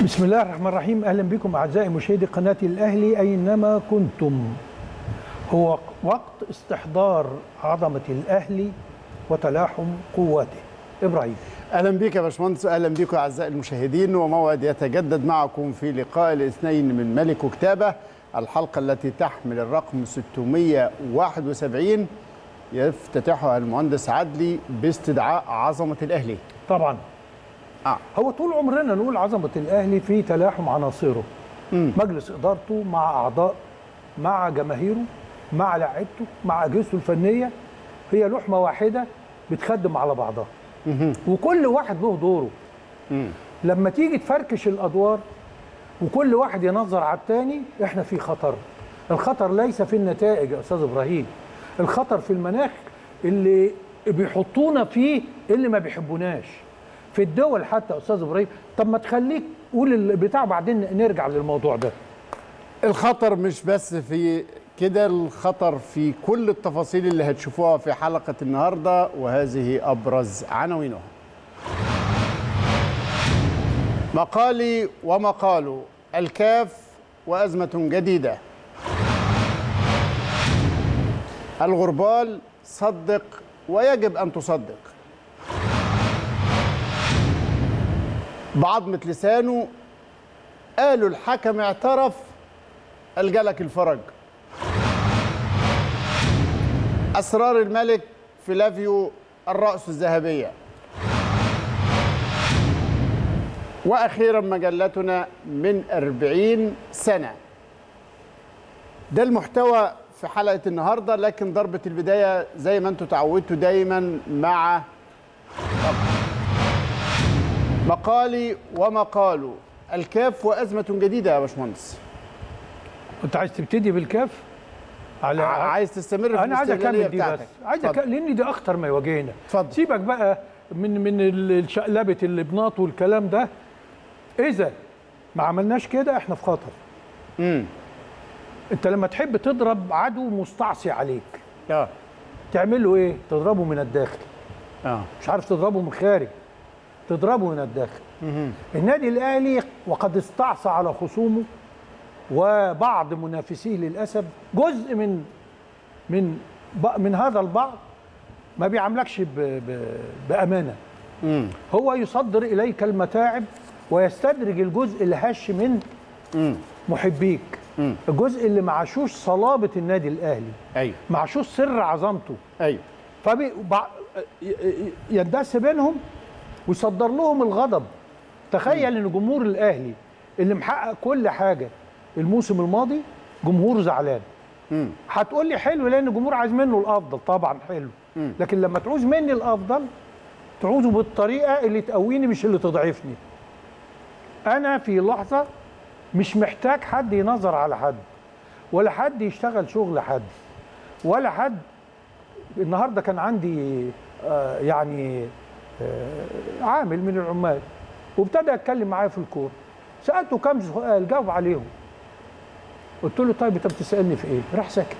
بسم الله الرحمن الرحيم اهلا بكم اعزائي مشاهدي قناه الاهلي اينما كنتم هو وقت استحضار عظمه الاهلي وتلاحم قوته ابراهيم اهلا بك يا باشمهندس اهلا بكم اعزائي المشاهدين وموعد يتجدد معكم في لقاء الاثنين من ملك وكتابه الحلقه التي تحمل الرقم 671 يفتتحها المهندس عدلي باستدعاء عظمه الاهلي طبعا آه. هو طول عمرنا نقول عظمه الاهلي في تلاحم عناصره مم. مجلس ادارته مع اعضاء مع جماهيره مع لاعيبته مع اجهزته الفنيه هي لحمه واحده بتخدم على بعضها مهم. وكل واحد له دوره مم. لما تيجي تفركش الادوار وكل واحد ينظر على التاني احنا في خطر الخطر ليس في النتائج يا استاذ ابراهيم الخطر في المناخ اللي بيحطونا فيه اللي ما بيحبوناش في الدول حتى يا استاذ ابراهيم طب ما تخليك قول البتاع بعدين نرجع للموضوع ده الخطر مش بس في كده الخطر في كل التفاصيل اللي هتشوفوها في حلقه النهارده وهذه ابرز عناوينها مقالي ومقال الكاف وأزمة جديدة الغربال صدق ويجب أن تصدق بعضمة لسانه قالوا الحكم اعترف الجلك الفرج أسرار الملك فلافيو الرأس الذهبية واخيرا مجلتنا من 40 سنه ده المحتوى في حلقه النهارده لكن ضربه البدايه زي ما انتم تعودتوا دايما مع مقالي ومقاله الكاف وازمه جديده يا باشمهندس انت عايز تبتدي بالكاف على عايز تستمر في انا عايز الاستغلاليه اكمل دي بس بتاعتك عايز اتفضل. أكمل لان دي اخطر ما يواجهنا اتفضل. سيبك بقى من من الشقلبه الابناط والكلام ده اذا ما عملناش كده احنا في خطر امم انت لما تحب تضرب عدو مستعصي عليك اه تعمل له ايه تضربه من الداخل اه مش عارف تضربه من الخارج تضربه من الداخل مهم. النادي الاهلي وقد استعصى على خصومه وبعض منافسيه للاسف جزء من من ب- من هذا البعض ما بيعاملكش ب- ب- بامانه امم هو يصدر اليك المتاعب ويستدرج الجزء اللي هش من امم محبيك مم. الجزء اللي معشوش صلابه النادي الاهلي ايوه معشوش سر عظمته ايوه فيندس بينهم ويصدر لهم الغضب تخيل ان جمهور الاهلي اللي محقق كل حاجه الموسم الماضي جمهوره زعلان امم هتقول لي حلو لان الجمهور عايز منه الافضل طبعا حلو مم. لكن لما تعوز مني الافضل تعوزه بالطريقه اللي تقويني مش اللي تضعفني انا في لحظه مش محتاج حد ينظر على حد ولا حد يشتغل شغل حد ولا حد النهارده كان عندي آه، يعني آه، عامل من العمال وابتدى يتكلم معايا في الكوره سالته كم سؤال جاوب عليهم قلت له طيب انت بتسالني في ايه راح ساكت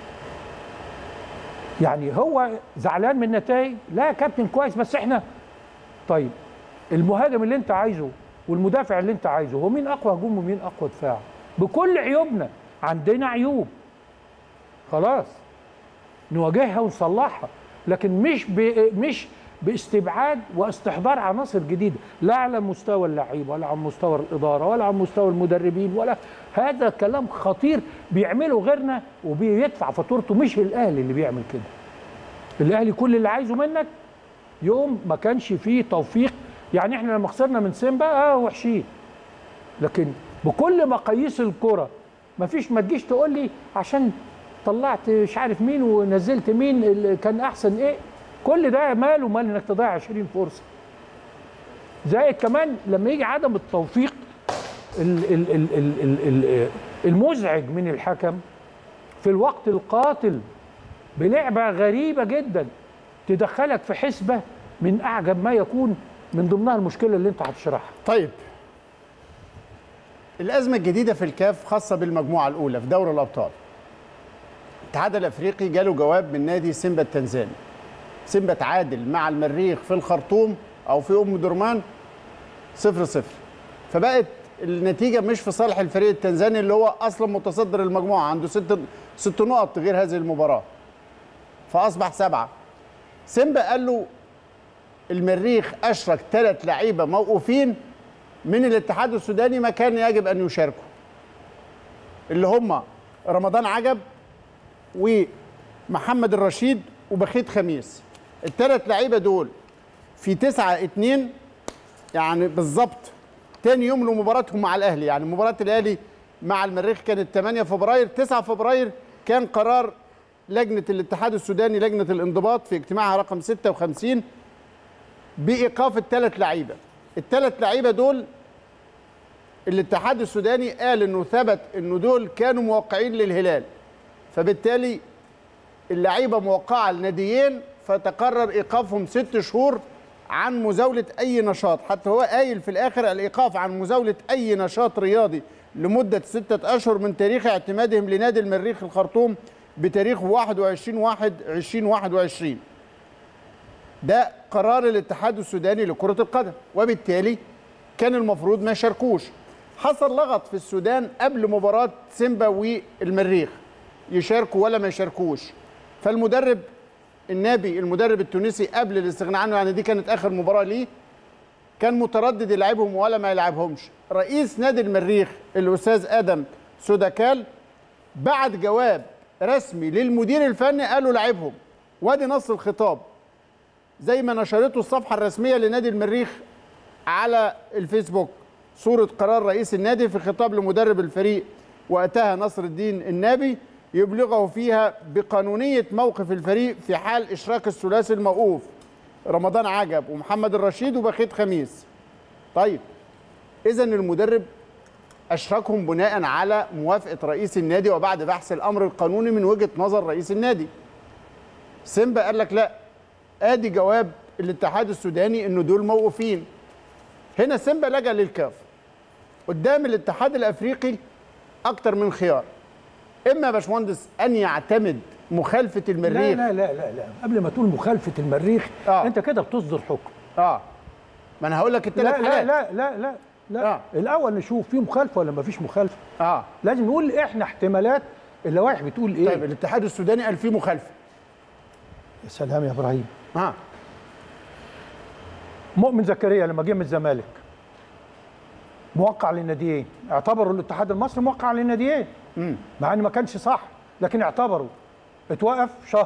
يعني هو زعلان من النتائج لا يا كابتن كويس بس احنا طيب المهاجم اللي انت عايزه والمدافع اللي انت عايزه هو مين اقوى هجوم ومين اقوى دفاع بكل عيوبنا عندنا عيوب خلاص نواجهها ونصلحها لكن مش ب... مش باستبعاد واستحضار عناصر جديده لا على مستوى اللعيبه ولا على مستوى الاداره ولا على مستوى المدربين ولا هذا كلام خطير بيعمله غيرنا وبيدفع فاتورته مش الاهلي اللي بيعمل كده الاهلي كل اللي عايزه منك يوم ما كانش فيه توفيق يعني احنا لما خسرنا من سيمبا اه وحشين لكن بكل مقاييس الكره مفيش ما تجيش تقول لي عشان طلعت مش عارف مين ونزلت مين اللي كان احسن ايه كل ده ماله مال انك تضيع 20 فرصه زائد كمان لما يجي عدم التوفيق ال- ال- ال- ال- ال- ال- المزعج من الحكم في الوقت القاتل بلعبه غريبه جدا تدخلك في حسبه من اعجب ما يكون من ضمنها المشكله اللي انت هتشرحها طيب الأزمة الجديدة في الكاف خاصة بالمجموعة الأولى في دوري الأبطال الاتحاد الأفريقي جاله جواب من نادي سيمبا التنزاني سيمبا تعادل مع المريخ في الخرطوم أو في أم درمان صفر صفر فبقت النتيجه مش في صالح الفريق التنزاني اللي هو اصلا متصدر المجموعه عنده ست ست نقط غير هذه المباراه فاصبح سبعه سيمبا قال له المريخ اشرك ثلاث لعيبه موقوفين من الاتحاد السوداني ما كان يجب ان يشاركوا اللي هم رمضان عجب ومحمد الرشيد وبخيت خميس الثلاث لعيبه دول في 9 2 يعني بالظبط تاني يوم لمباراتهم مع الاهلي يعني مباراه الاهلي مع المريخ كانت 8 فبراير 9 فبراير كان قرار لجنه الاتحاد السوداني لجنه الانضباط في اجتماعها رقم 56 بايقاف الثلاث لعيبه الثلاث لعيبه دول الاتحاد السوداني قال انه ثبت انه دول كانوا موقعين للهلال فبالتالي اللعيبه موقعه لناديين فتقرر ايقافهم ست شهور عن مزاوله اي نشاط حتى هو قايل في الاخر الايقاف عن مزاوله اي نشاط رياضي لمده سته اشهر من تاريخ اعتمادهم لنادي المريخ الخرطوم بتاريخ 21 1 2021 ده قرار الاتحاد السوداني لكره القدم وبالتالي كان المفروض ما يشاركوش حصل لغط في السودان قبل مباراه سيمبا والمريخ يشاركوا ولا ما يشاركوش فالمدرب النابي المدرب التونسي قبل الاستغناء عنه يعني دي كانت اخر مباراه ليه كان متردد يلعبهم ولا ما يلعبهمش رئيس نادي المريخ الاستاذ ادم سوداكال بعت جواب رسمي للمدير الفني قال له لعبهم وادي نص الخطاب زي ما نشرته الصفحه الرسميه لنادي المريخ على الفيسبوك صوره قرار رئيس النادي في خطاب لمدرب الفريق وقتها نصر الدين النابي يبلغه فيها بقانونيه موقف الفريق في حال اشراك الثلاثي الموقوف رمضان عجب ومحمد الرشيد وبخيت خميس طيب اذا المدرب اشركهم بناء على موافقه رئيس النادي وبعد بحث الامر القانوني من وجهه نظر رئيس النادي سيمبا قال لك لا ادي جواب الاتحاد السوداني انه دول موقوفين هنا سيمبا لجا للكاف قدام الاتحاد الافريقي اكتر من خيار اما يا باشمهندس ان يعتمد مخالفه لا المريخ لا لا لا لا قبل ما تقول مخالفه المريخ آه. انت كده بتصدر حكم اه ما انا هقول لك الثلاث لا لا حالات لا لا لا لا آه. الاول نشوف في مخالفه ولا ما فيش مخالفه اه لازم نقول احنا احتمالات اللوائح بتقول ايه طيب الاتحاد السوداني قال فيه مخالفه يا سلام يا ابراهيم اه مؤمن زكريا لما جه من الزمالك موقع للناديين اعتبروا الاتحاد المصري موقع للناديين امم مع ان ما كانش صح لكن اعتبروا اتوقف شهر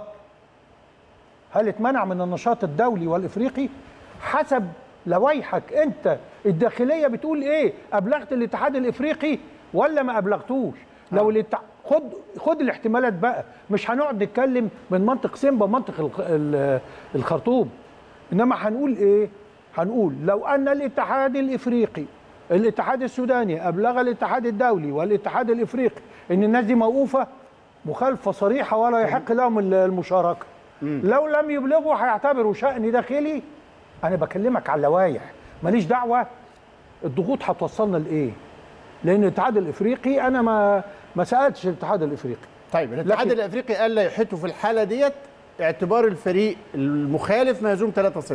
هل اتمنع من النشاط الدولي والافريقي حسب لوائحك انت الداخليه بتقول ايه ابلغت الاتحاد الافريقي ولا ما ابلغتوش لو الات... خد خد الاحتمالات بقى مش هنقعد نتكلم من منطق سيمبا منطق الخ- ال- الخرطوم انما هنقول ايه هنقول لو ان الاتحاد الافريقي الاتحاد السوداني ابلغ الاتحاد الدولي والاتحاد الافريقي ان الناس دي موقوفه مخالفه صريحه ولا يحق لهم ال- المشاركه لو لم يبلغوا هيعتبروا شان داخلي انا بكلمك على اللوائح ماليش دعوه الضغوط هتوصلنا لايه لان الاتحاد الافريقي انا ما ما سالتش الاتحاد الافريقي طيب الاتحاد لكن- الافريقي قال لا يحيطوا في الحاله ديت اعتبار الفريق المخالف مهزوم 3-0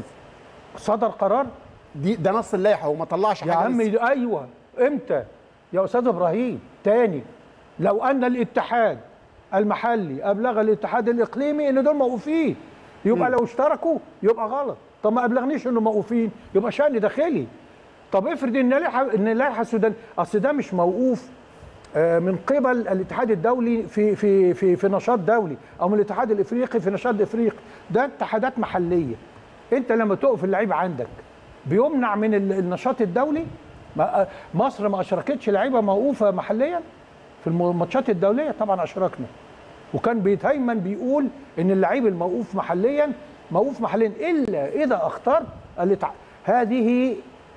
صدر قرار دي ده نص اللائحه هو ما طلعش يا حاجه عم لسه. ايوه امتى يا استاذ ابراهيم تاني لو ان الاتحاد المحلي ابلغ الاتحاد الاقليمي ان دول موقوفين يبقى لو اشتركوا يبقى غلط طب ما ابلغنيش انه موقوفين يبقى شان داخلي طب افرض ان اللائحه ان اللائحه السودان اصل ده مش موقوف آه، من قبل الاتحاد الدولي في في في في نشاط دولي او من الاتحاد الافريقي في نشاط افريقي ده اتحادات محليه انت لما تقف اللعيب عندك بيمنع من ال- النشاط الدولي ما- آه، مصر ما اشركتش لعيبه موقوفه محليا في الم- الماتشات الدوليه طبعا اشركنا وكان بيتهيمن بيقول ان اللعيب الموقوف محليا موقوف محليا الا اذا اختار الاتع... هذه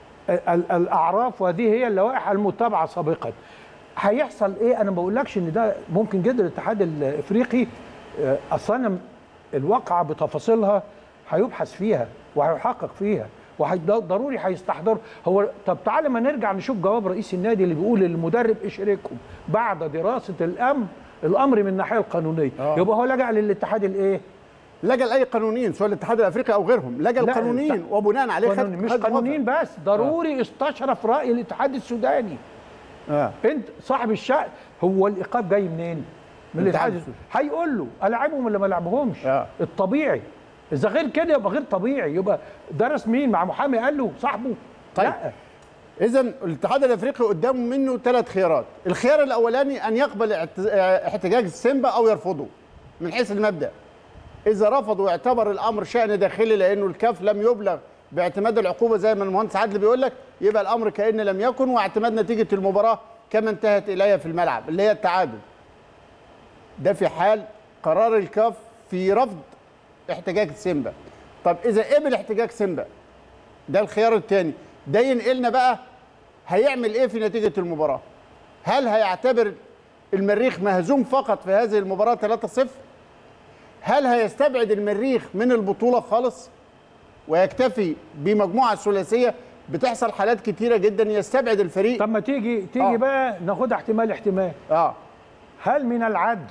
ال- الاعراف وهذه هي اللوائح المتبعه سابقا هيحصل ايه انا ما بقولكش ان ده ممكن جدا الاتحاد الافريقي آه، اصلا أنا الواقعه بتفاصيلها هيبحث فيها وهيحقق فيها وضروري هيستحضر هو طب تعالى ما نرجع نشوف جواب رئيس النادي اللي بيقول للمدرب اشركهم بعد دراسه الامر الامر من الناحيه القانونيه آه. يبقى هو لجأ للاتحاد الايه لجا لاي قانونيين سواء الاتحاد الافريقي او غيرهم لجا لا، القانونيين لا. وبناء عليه خد قانون مش خد قانونيين موافقة. بس ضروري استشرف راي الاتحاد السوداني اه انت صاحب الشأن هو الايقاف جاي منين؟ من الاتحاد الاتحاد السوداني هيقول له العبهم ولا ما العبهمش آه. الطبيعي اذا غير كده يبقى غير طبيعي يبقى درس مين مع محامي قال له صاحبه طيب. لا اذا الاتحاد الافريقي قدامه منه ثلاث خيارات الخيار الاولاني ان يقبل اعت- احتجاج السيمبا او يرفضه من حيث المبدا اذا رفض واعتبر الامر شان داخلي لانه الكاف لم يبلغ باعتماد العقوبه زي ما المهندس عادل بيقول لك يبقى الامر كان لم يكن واعتماد نتيجه المباراه كما انتهت اليها في الملعب اللي هي التعادل ده في حال قرار الكاف في رفض احتجاج سيمبا طب اذا قبل احتجاج سيمبا ده الخيار الثاني ده ينقلنا بقى هيعمل ايه في نتيجه المباراه هل هيعتبر المريخ مهزوم فقط في هذه المباراه 3-0 هل هيستبعد المريخ من البطوله خالص ويكتفي بمجموعه ثلاثيه بتحصل حالات كتيره جدا يستبعد الفريق طب ما تيجي تيجي آه. بقى ناخدها احتمال احتمال اه هل من العدل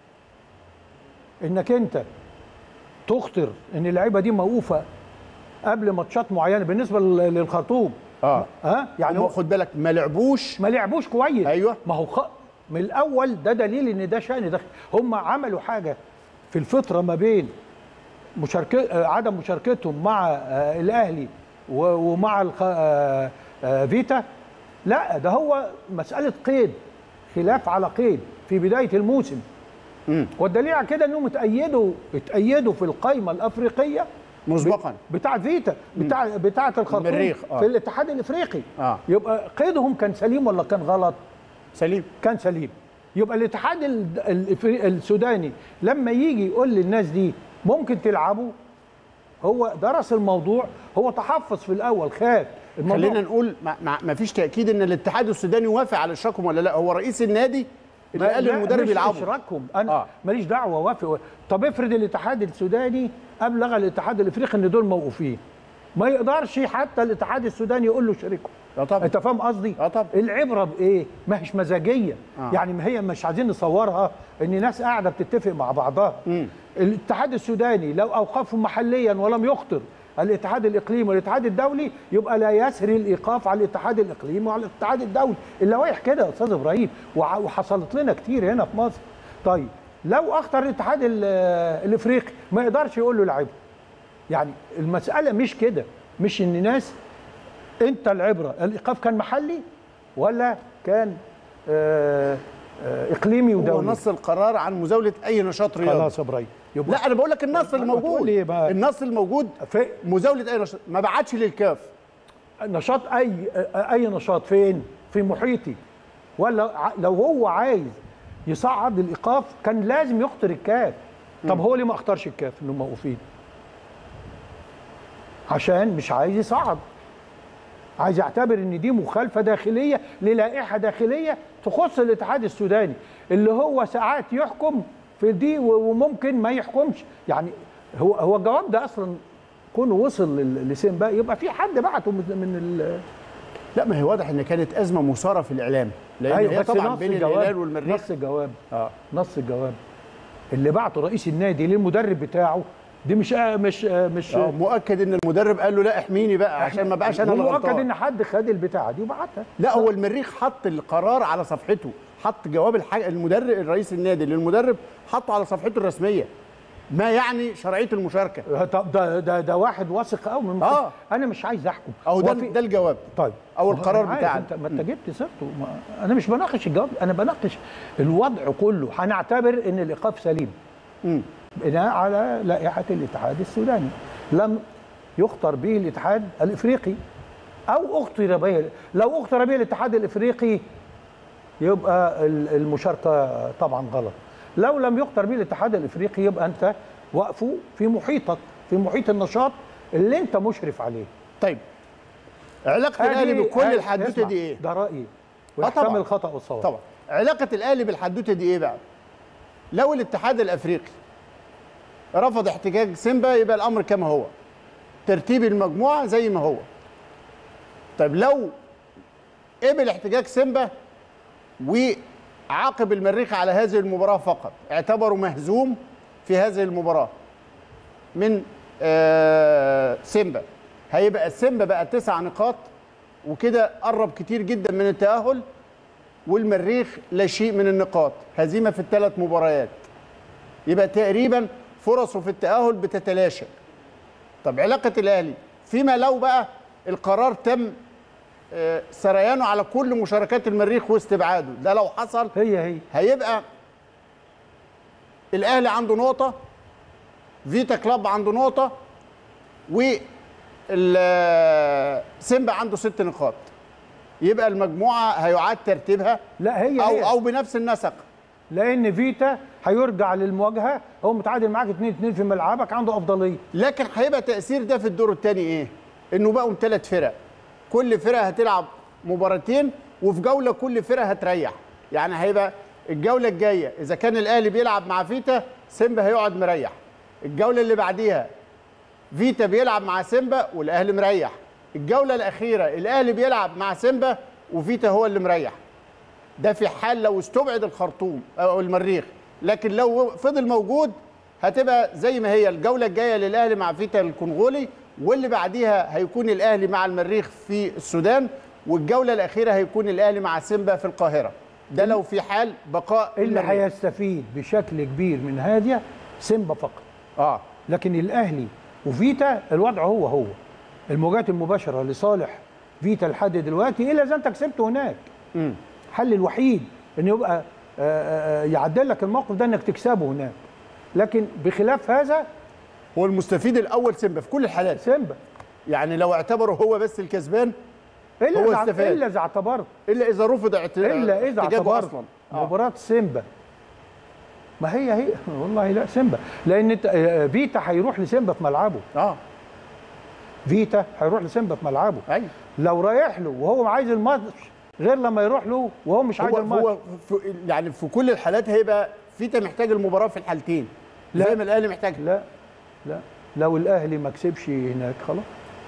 انك انت تخطر ان اللعيبه دي موقوفه قبل ماتشات معينه بالنسبه لل- للخرطوم اه ها يعني يعني هو خد بالك ما لعبوش ما لعبوش كويس أيوة. ما هو خ... من الاول ده دليل ان ده شان داخلي هم عملوا حاجه في الفتره ما بين مشاركه آه، عدم مشاركتهم مع آه، الاهلي و- ومع الخ... آه، آه، فيتا لا ده هو مساله قيد خلاف على قيد في بدايه الموسم مم. والدليل على كده انهم اتأيدوا اتأيدوا في القائمه الافريقيه مسبقا بتاعه فيتا بتاع بتاعه الخرطوم المريخ، آه. في الاتحاد الافريقي آه. يبقى قيدهم كان سليم ولا كان غلط؟ سليم كان سليم يبقى الاتحاد ال- الإفري- السوداني لما يجي يقول للناس دي ممكن تلعبوا هو درس الموضوع هو تحفظ في الاول خاف الموضوع خلينا نقول ما, ما, ما فيش تاكيد ان الاتحاد السوداني وافق على اشراكهم ولا لا هو رئيس النادي اللي ما- قال لا، للمدرب مش يلعبوا اشراكهم انا آه. آه. ماليش دعوه وافق طب افرض الاتحاد السوداني ابلغ الاتحاد الافريقي ان دول موقوفين ما يقدرش حتى الاتحاد السوداني يقول له شاركهم اه طبعا انت فاهم قصدي؟ اه طبعا. العبره بايه؟ ما هيش مزاجيه آه. آه. يعني ما هي مش عايزين نصورها ان ناس قاعده بتتفق مع بعضها مم. الاتحاد السوداني لو اوقفهم محليا ولم يخطر الاتحاد الاقليمي والاتحاد الدولي يبقى لا يسري الايقاف على الاتحاد الاقليمي وعلى الاتحاد الدولي اللوائح كده يا استاذ ابراهيم وع- وحصلت لنا كتير هنا في مصر طيب لو اخطر الاتحاد ال- الافريقي ما يقدرش يقول له لعبه يعني المساله مش كده مش ان ناس انت العبره الايقاف كان محلي ولا كان آه آه اقليمي هو ودولي نص القرار عن مزاوله اي نشاط رياضي خلاص يا ابراهيم يبقى لا انا بقول لك النص ما الموجود تقول لي بقى. النص الموجود في مزاوله اي نشاط ما بعتش للكاف نشاط اي اي نشاط فين في محيطي ولا ع- لو هو عايز يصعد الايقاف كان لازم يخطر الكاف طب هو ليه ما اختارش الكاف انهم موقوفين عشان مش عايز يصعد عايز يعتبر ان دي مخالفه داخليه للائحه داخليه تخص الاتحاد السوداني اللي هو ساعات يحكم في دي و- وممكن ما يحكمش يعني هو هو الجواب ده اصلا كونه وصل لل- لسيمبا يبقى في حد بعته من من ال- لا ما هي واضح ان كانت ازمه مثاره في الاعلام لان هي بس طبعا نص بين الجواب- الهلال والمريخ نص الجواب اه نص الجواب اللي بعته رئيس النادي للمدرب بتاعه دي مش مش مش اه مؤكد ان المدرب قال له لا احميني بقى عشان ما بقاش انا اللي مؤكد غلطان ان حد خد البتاعه دي وبعتها لا هو المريخ حط القرار على صفحته حط جواب الحاج... المدرب الرئيس النادي للمدرب حطه على صفحته الرسميه ما يعني شرعيه المشاركه طب ده ده ده واحد واثق قوي من آه. انا مش عايز احكم او ده هو في- ده الجواب طيب أو هو القرار أنا عارف بتاعك. انت ما انت جبت سيرته ما انا مش بناقش الجواب انا بناقش الوضع كله هنعتبر ان الايقاف سليم مم. بناء على لائحه الاتحاد السوداني لم يخطر به الاتحاد الافريقي او اخطر به لو اخطر به الاتحاد الافريقي يبقى ال- المشاركه طبعا غلط لو لم يخطر به الاتحاد الافريقي يبقى انت وقفه في محيطك في محيط النشاط اللي انت مشرف عليه طيب علاقه الاهلي هذه- بكل هذه- الحدوته اسمع، دي ايه ده رايي طبعاً. ويحتمل الخطا والصواب طبعا علاقه الاهلي بالحدوته دي ايه بقى لو الاتحاد الافريقي رفض احتجاج سيمبا يبقى الامر كما هو ترتيب المجموعه زي ما هو طيب لو قبل احتجاج سيمبا وعاقب المريخ على هذه المباراه فقط اعتبره مهزوم في هذه المباراه من آه سيمبا هيبقى سيمبا بقى تسع نقاط وكده قرب كتير جدا من التاهل والمريخ لا شيء من النقاط هزيمه في الثلاث مباريات يبقى تقريبا فرصه في التاهل بتتلاشى طب علاقه الاهلي فيما لو بقى القرار تم آه، سريانه على كل مشاركات المريخ واستبعاده ده لو حصل هي هي هيبقى الاهلي عنده نقطه فيتا كلاب عنده نقطه و ال- سيمبا عنده ست نقاط يبقى المجموعه هيعاد ترتيبها لا هي او هي او بنفس النسق لان فيتا هيرجع للمواجهه هو متعادل معاك 2 2 في ملعبك عنده افضليه لكن هيبقى تاثير ده في الدور الثاني ايه انه بقوا ثلاث فرق كل فرقه هتلعب مباراتين وفي جوله كل فرقه هتريح يعني هيبقى الجوله الجايه اذا كان الاهلي بيلعب مع فيتا سيمبا هيقعد مريح الجوله اللي بعديها فيتا بيلعب مع سيمبا والاهلي مريح الجوله الاخيره الاهلي بيلعب مع سيمبا وفيتا هو اللي مريح ده في حال لو استبعد الخرطوم او المريخ لكن لو فضل موجود هتبقى زي ما هي الجوله الجايه للاهلي مع فيتا الكونغولي واللي بعديها هيكون الاهلي مع المريخ في السودان والجوله الاخيره هيكون الاهلي مع سيمبا في القاهره ده لو في حال بقاء اللي المريخ. هيستفيد بشكل كبير من هذه سيمبا فقط اه لكن الاهلي وفيتا الوضع هو هو المواجهات المباشره لصالح فيتا لحد دلوقتي الا اذا انت كسبت هناك مم. الحل الوحيد ان يبقى آه، آه، يعدل لك الموقف ده انك تكسبه هناك لكن بخلاف هذا هو المستفيد الاول سيمبا في كل الحالات سيمبا يعني لو اعتبره هو بس الكسبان الا هو اذا استفاد. الا اذا اعتبرت الا اذا رفض اعت- الا اذا احتجاجه اعتبرت اصلا آه. مباراه سيمبا ما هي هي والله لا سيمبا لان إنت- آه، فيتا هيروح لسيمبا في ملعبه اه فيتا هيروح لسيمبا في ملعبه ايوه لو رايح له وهو عايز الماتش غير لما يروح له وهو مش عايز هو الماتش هو في يعني في كل الحالات هيبقى فيتا محتاج المباراه في الحالتين لا. زي ما الاهلي محتاج لا لا لو الاهلي ما كسبش هناك خلاص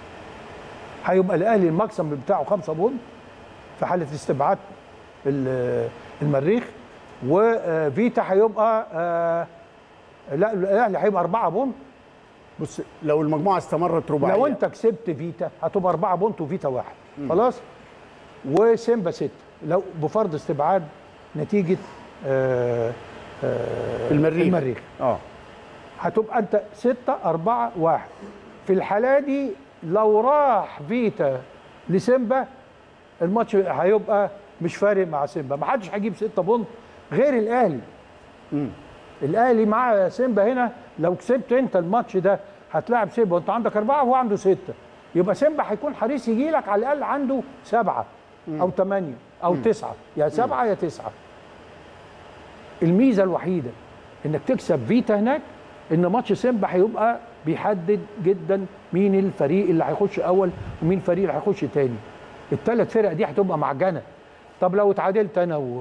هيبقى الاهلي المكسب بتاعه خمسة بون في حاله استبعاد ال- المريخ وفيتا هيبقى آه، لا الاهلي هيبقى أربعة بون بص لو المجموعه استمرت رباعيه لو انت كسبت فيتا هتبقى أربعة بونت وفيتا واحد خلاص وسيمبا ستة لو بفرض استبعاد نتيجة آه، آه، المريخ المريخ اه هتبقى انت ستة أربعة واحد في الحالة دي لو راح فيتا لسيمبا الماتش هيبقى مش فارق مع سيمبا ما حدش هيجيب ستة بونت غير الأهلي مم. الأهلي مع سيمبا هنا لو كسبت أنت الماتش ده هتلاعب سيمبا وأنت عندك أربعة وهو عنده ستة يبقى سيمبا هيكون حريص يجي لك على الأقل عنده سبعة أو ثمانية أو تسعة يا سبعة يا تسعة الميزة الوحيدة إنك تكسب فيتا هناك إن ماتش سيمبا هيبقى بيحدد جدا مين الفريق اللي هيخش أول ومين الفريق اللي هيخش تاني الثلاث فرق دي هتبقى معجنة طب لو اتعادلت أنا و...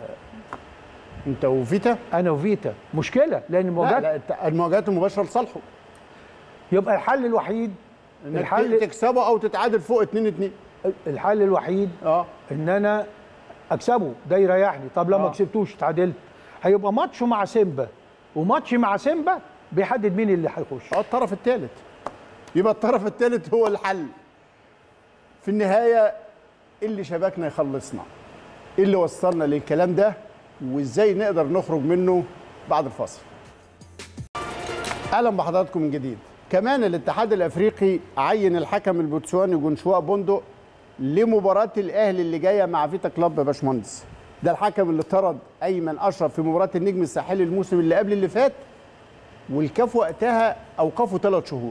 انت وفيتا أنا وفيتا مشكلة لأن لا, المواجهات لا الت- المواجهات المباشره لصالحه يبقى الحل الوحيد انك الحل تكسبه او تتعادل فوق 2 2 الحل الوحيد اه ان انا اكسبه ده يريحني طب لو ما آه. كسبتوش اتعادلت هيبقى ماتش مع سيمبا وماتش مع سيمبا بيحدد مين اللي هيخش اه الطرف الثالث يبقى الطرف الثالث هو الحل في النهايه إيه اللي شبكنا يخلصنا إيه اللي وصلنا للكلام ده وازاي نقدر نخرج منه بعد الفاصل اهلا بحضراتكم من جديد كمان الاتحاد الافريقي عين الحكم البوتسواني جونشوا بوندو لمباراه الاهلي اللي جايه مع فيتا كلوب يا باشمهندس ده الحكم اللي طرد ايمن اشرف في مباراه النجم الساحلي الموسم اللي قبل اللي فات والكاف وقتها اوقفه ثلاث شهور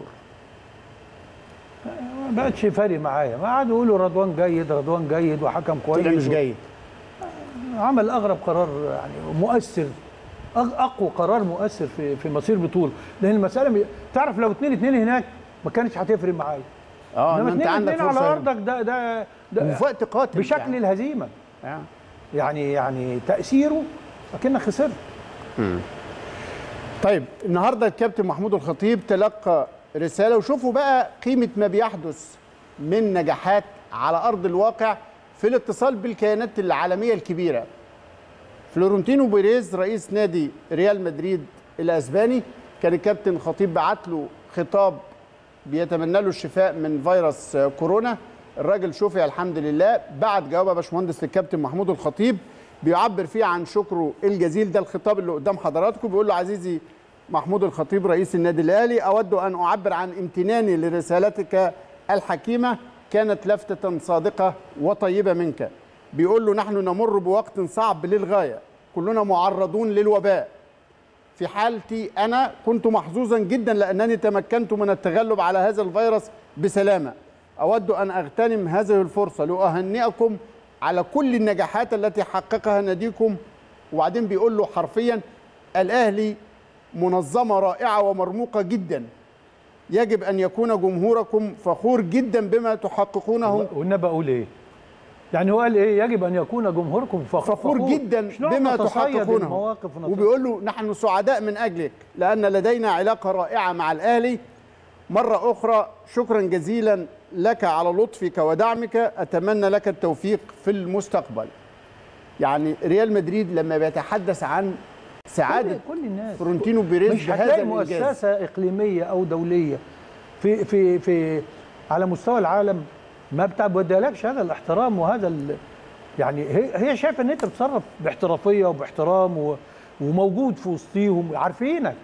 ما بقتش فارق معايا ما قعدوا يقولوا رضوان جيد رضوان جيد وحكم كويس طلع مش جيد عمل اغرب قرار يعني مؤثر أغ- اقوى قرار مؤثر في في مصير بطوله لان المساله م- تعرف لو 2 2 هناك ما كانتش هتفرق معايا اه انما إن انت 2 عندك 2 على فرصه ارضك ده ده, ده وفي وقت قاتل بشكل يعني. الهزيمه آه. يعني يعني تاثيره اكنك خسرت طيب النهارده الكابتن محمود الخطيب تلقى رساله وشوفوا بقى قيمه ما بيحدث من نجاحات على ارض الواقع في الاتصال بالكيانات العالميه الكبيره فلورنتينو بيريز رئيس نادي ريال مدريد الاسباني كان الكابتن خطيب بعت له خطاب بيتمنى له الشفاء من فيروس كورونا الراجل شفي الحمد لله بعد جواب يا باشمهندس للكابتن محمود الخطيب بيعبر فيه عن شكره الجزيل ده الخطاب اللي قدام حضراتكم بيقول له عزيزي محمود الخطيب رئيس النادي الاهلي اود ان اعبر عن امتناني لرسالتك الحكيمه كانت لفته صادقه وطيبه منك بيقول له نحن نمر بوقت صعب للغايه كلنا معرضون للوباء في حالتي انا كنت محظوظا جدا لانني تمكنت من التغلب على هذا الفيروس بسلامه اود ان اغتنم هذه الفرصه لاهنئكم على كل النجاحات التي حققها ناديكم وبعدين بيقول له حرفيا الاهلي منظمه رائعه ومرموقه جدا يجب ان يكون جمهوركم فخور جدا بما تحققونه والنبي اقول ايه؟ يعني هو قال ايه؟ يجب ان يكون جمهوركم فخور, فخور جدا مش نقعد بما نتصيد تحققونه المواقف ونتصيد. وبيقول له نحن سعداء من اجلك لان لدينا علاقه رائعه مع الاهلي مره اخرى شكرا جزيلا لك على لطفك ودعمك اتمنى لك التوفيق في المستقبل يعني ريال مدريد لما بيتحدث عن سعاده كل, كل الناس فرونتينو بيريز مش بهذا هتلاقي الانجاز مؤسسه اقليميه او دوليه في في في على مستوى العالم ما بتبادلكش هذا الاحترام وهذا ال يعني هي هي شايفه ان انت بتتصرف باحترافيه وباحترام و وموجود في وسطيهم عارفينك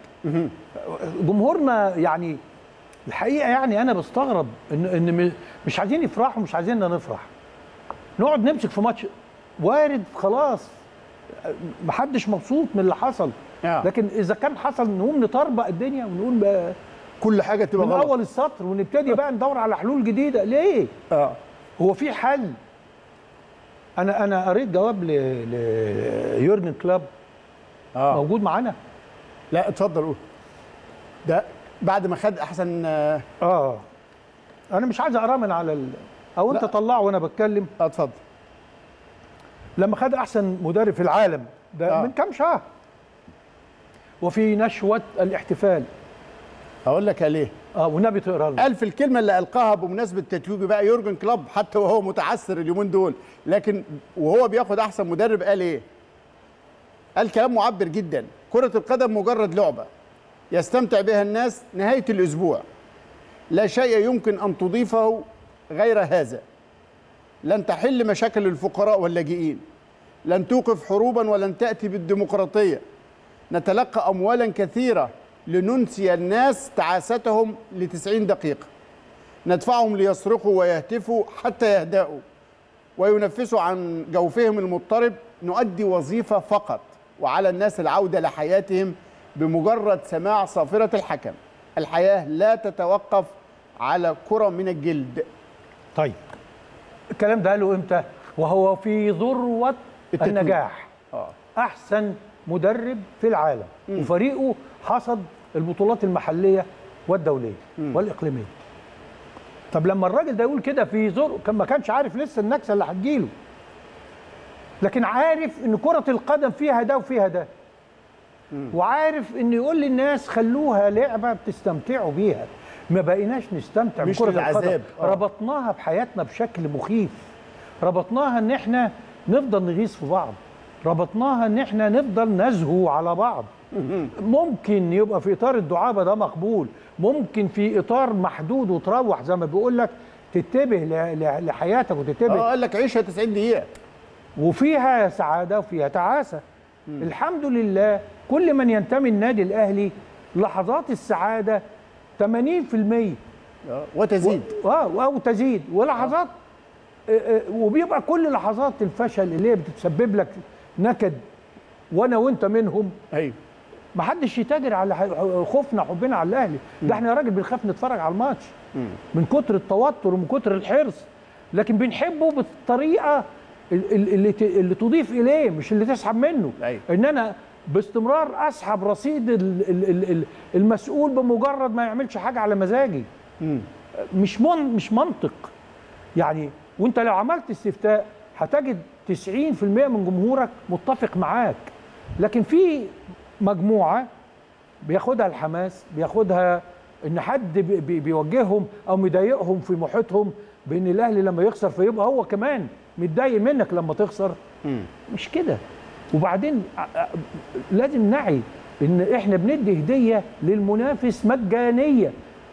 جمهورنا يعني الحقيقه يعني انا بستغرب ان ان م- مش عايزين يفرحوا مش عايزيننا نفرح نقعد نمسك في ماتش وارد خلاص محدش مبسوط من اللي حصل آه. لكن اذا كان حصل نقوم نطربق الدنيا ونقول بقى كل حاجه تبقى من غلط اول السطر ونبتدي بقى ندور على حلول جديده ليه اه هو في حل انا انا قريت جواب ل... ليورجن كلاب اه موجود معانا لا اتفضل قول ده بعد ما خد احسن اه اه انا مش عايز اقراه من على ال... او انت لا. طلعه وانا بتكلم آه، اتفضل لما خد احسن مدرب في العالم ده آه. من كام شهر وفي نشوه الاحتفال اقول لك ليه اه والنبي تقرا لنا قال في الكلمه اللي القاها بمناسبه تتويج بقى يورجن كلوب حتى وهو متعثر اليومين دول لكن وهو بياخد احسن مدرب قال ايه قال كلام معبر جدا كره القدم مجرد لعبه يستمتع بها الناس نهايه الاسبوع لا شيء يمكن ان تضيفه غير هذا لن تحل مشاكل الفقراء واللاجئين لن توقف حروبا ولن تاتي بالديمقراطيه نتلقى اموالا كثيره لننسي الناس تعاستهم لتسعين دقيقه ندفعهم ليصرخوا ويهتفوا حتى يهدأوا وينفسوا عن جوفهم المضطرب نؤدي وظيفه فقط وعلى الناس العوده لحياتهم بمجرد سماع صافره الحكم الحياه لا تتوقف على كره من الجلد طيب الكلام ده قاله امتى وهو في ذروه التتويج. النجاح اه احسن مدرب في العالم وفريقه حصد البطولات المحليه والدوليه والاقليميه طب لما الراجل ده يقول كده في زر كان ما كانش عارف لسه النكسه اللي هتجيله لكن عارف ان كره القدم فيها ده وفيها ده وعارف ان يقول للناس خلوها لعبه بتستمتعوا بيها ما بقيناش نستمتع مش بكره للعذاب. القدم آه. ربطناها بحياتنا بشكل مخيف ربطناها ان احنا نفضل نغيظ في بعض ربطناها ان احنا نفضل نزهو على بعض ممكن يبقى في اطار الدعابه ده مقبول ممكن في اطار محدود وتروح زي ما بيقول لك تتبه ل- ل- لحياتك وتتبه اه قال لك عيشها 90 دقيقه وفيها سعاده وفيها تعاسه الحمد لله كل من ينتمي النادي الاهلي لحظات السعاده 80% آه، وتزيد اه او تزيد ولحظات آه، آه، وبيبقى كل لحظات الفشل اللي هي بتسبب لك نكد وانا وانت منهم ايوه ما حدش يتاجر على ح- خوفنا حبنا على الاهلي ده احنا يا راجل بنخاف نتفرج على الماتش من كتر التوتر ومن كتر الحرص لكن بنحبه بالطريقه ال- ال- اللي ت- اللي تضيف اليه مش اللي تسحب منه أيوة. ان انا باستمرار اسحب رصيد ال- ال- ال- ال- المسؤول بمجرد ما يعملش حاجه على مزاجي مش من مش منطق يعني وانت لو عملت استفتاء هتجد 90% من جمهورك متفق معاك لكن في مجموعه بياخدها الحماس بياخدها ان حد بي- بي- بيوجههم او مضايقهم في محيطهم بان الاهلي لما يخسر فيبقى هو كمان متضايق منك لما تخسر مش كده وبعدين ع- ع- لازم نعي ان احنا بندي هديه للمنافس مجانيه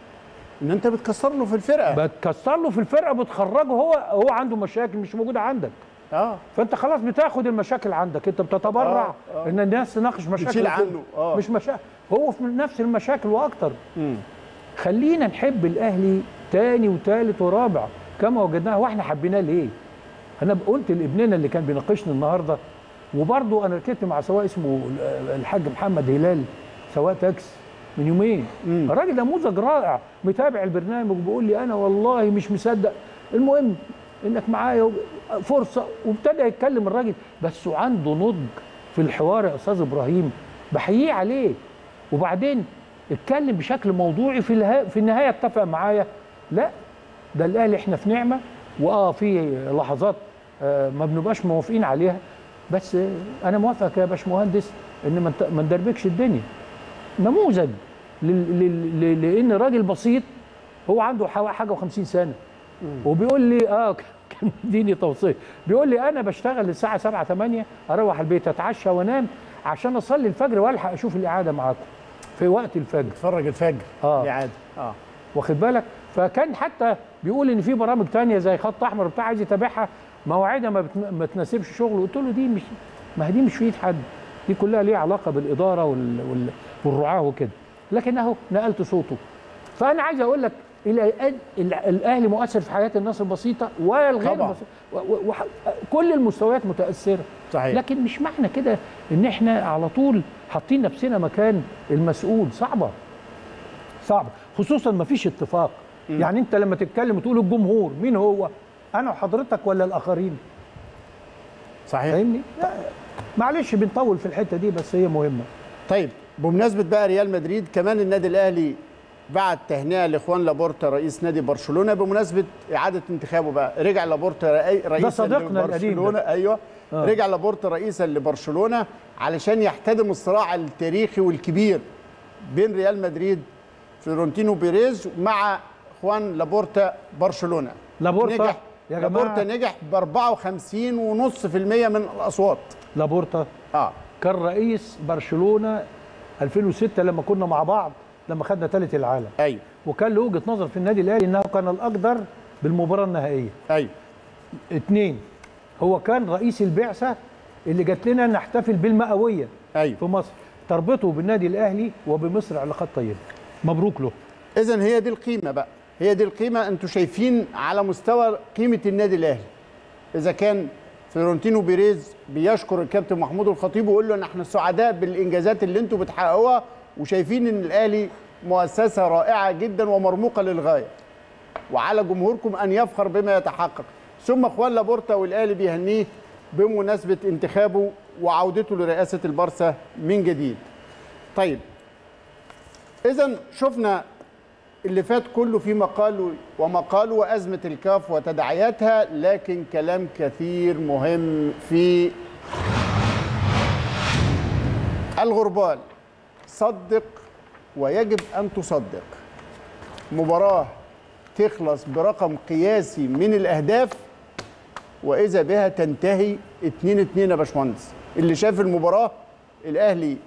ان انت بتكسر له في الفرقه بتكسر له في الفرقه بتخرجه هو هو عنده مشاكل مش موجوده عندك اه فانت خلاص بتاخد المشاكل عندك انت بتتبرع آه، آه. ان الناس تناقش مشاكل بتشيل عنه، آه. مش مشاكل هو في نفس المشاكل واكتر مم. خلينا نحب الاهلي تاني وتالت ورابع كما وجدناه واحنا حبيناه ليه انا قلت لابننا اللي كان بيناقشني النهارده وبرضه انا ركبت مع سواق اسمه الحاج محمد هلال سواق تاكس من يومين مم. الراجل نموذج رائع متابع البرنامج وبيقول لي انا والله مش مصدق المهم انك معايا فرصه وابتدى يتكلم الراجل بس عنده نضج في الحوار يا استاذ ابراهيم بحييه عليه وبعدين اتكلم بشكل موضوعي في الها... في النهايه اتفق معايا لا ده الاهلي احنا في نعمه واه في لحظات آه ما بنبقاش موافقين عليها بس آه انا موافقك يا باشمهندس ان ما نت- ما ندربكش الدنيا نموذج لل... لل... لل... لان راجل بسيط هو عنده حوا- حاجه و50 سنه وبيقول لي اه كان مديني توصيه بيقول لي انا بشتغل الساعه 7 8 اروح البيت اتعشى وانام عشان اصلي الفجر والحق اشوف الاعاده معاكم في وقت الفجر اتفرج الفجر آه. دي عادي اه واخد بالك فكان حتى بيقول ان في برامج تانية زي خط احمر بتاع عايز يتابعها مواعيدها ما, بتن... ما تناسبش شغله قلت له دي مش ما هي دي مش في ايد حد دي كلها ليها علاقه بالاداره وال... وال... والرعاه وكده لكن اهو نقلت صوته فانا عايز اقول لك الى الآن ال- الاهلي مؤثر في حياه الناس البسيطه والغير طبعاً. بسيطة. و... و... وح... كل المستويات متاثره صحيح لكن مش معنى كده ان احنا على طول حاطين نفسنا مكان المسؤول صعبه صعبه خصوصا ما فيش اتفاق يعني انت لما تتكلم وتقول الجمهور مين هو انا وحضرتك ولا الاخرين صحيح فاهمني لا معلش بنطول في الحته دي بس هي مهمه طيب بمناسبة بقى ريال مدريد كمان النادي الأهلي بعت تهنئة لإخوان لابورتا رئيس نادي برشلونة بمناسبة إعادة انتخابه بقى رجع لابورتا رئي- رئيسا صديقنا القديم ده. لبرشلونة أيوه آه. رجع لابورتا رئيسا لبرشلونة علشان يحتدم الصراع التاريخي والكبير بين ريال مدريد فلورنتينو بيريز مع إخوان لابورتا برشلونة لابورتا نجح يا لابورتا جماعه نجح ب 54.5% من الأصوات لابورتا اه كان رئيس برشلونه 2006 لما كنا مع بعض لما خدنا ثالث العالم ايوه وكان له وجهه نظر في النادي الاهلي انه كان الاقدر بالمباراه النهائيه ايوه اثنين هو كان رئيس البعثه اللي جات لنا نحتفل بالمئويه ايوه في مصر تربطه بالنادي الاهلي وبمصر علاقات طيبه مبروك له اذا هي دي القيمه بقى هي دي القيمه انتوا شايفين على مستوى قيمه النادي الاهلي اذا كان فلورنتينو بيريز بيشكر الكابتن محمود الخطيب ويقول له ان احنا سعداء بالانجازات اللي انتوا بتحققوها وشايفين ان الاهلي مؤسسه رائعه جدا ومرموقه للغايه وعلى جمهوركم ان يفخر بما يتحقق ثم اخوان لابورتا والاهلي بيهنيه بمناسبه انتخابه وعودته لرئاسه البارسا من جديد طيب اذا شفنا اللي فات كله في مقال ومقال وأزمة الكاف وتداعياتها لكن كلام كثير مهم في الغربال صدق ويجب أن تصدق مباراة تخلص برقم قياسي من الأهداف وإذا بها تنتهي 2 2 يا باشمهندس اللي شاف المباراة الأهلي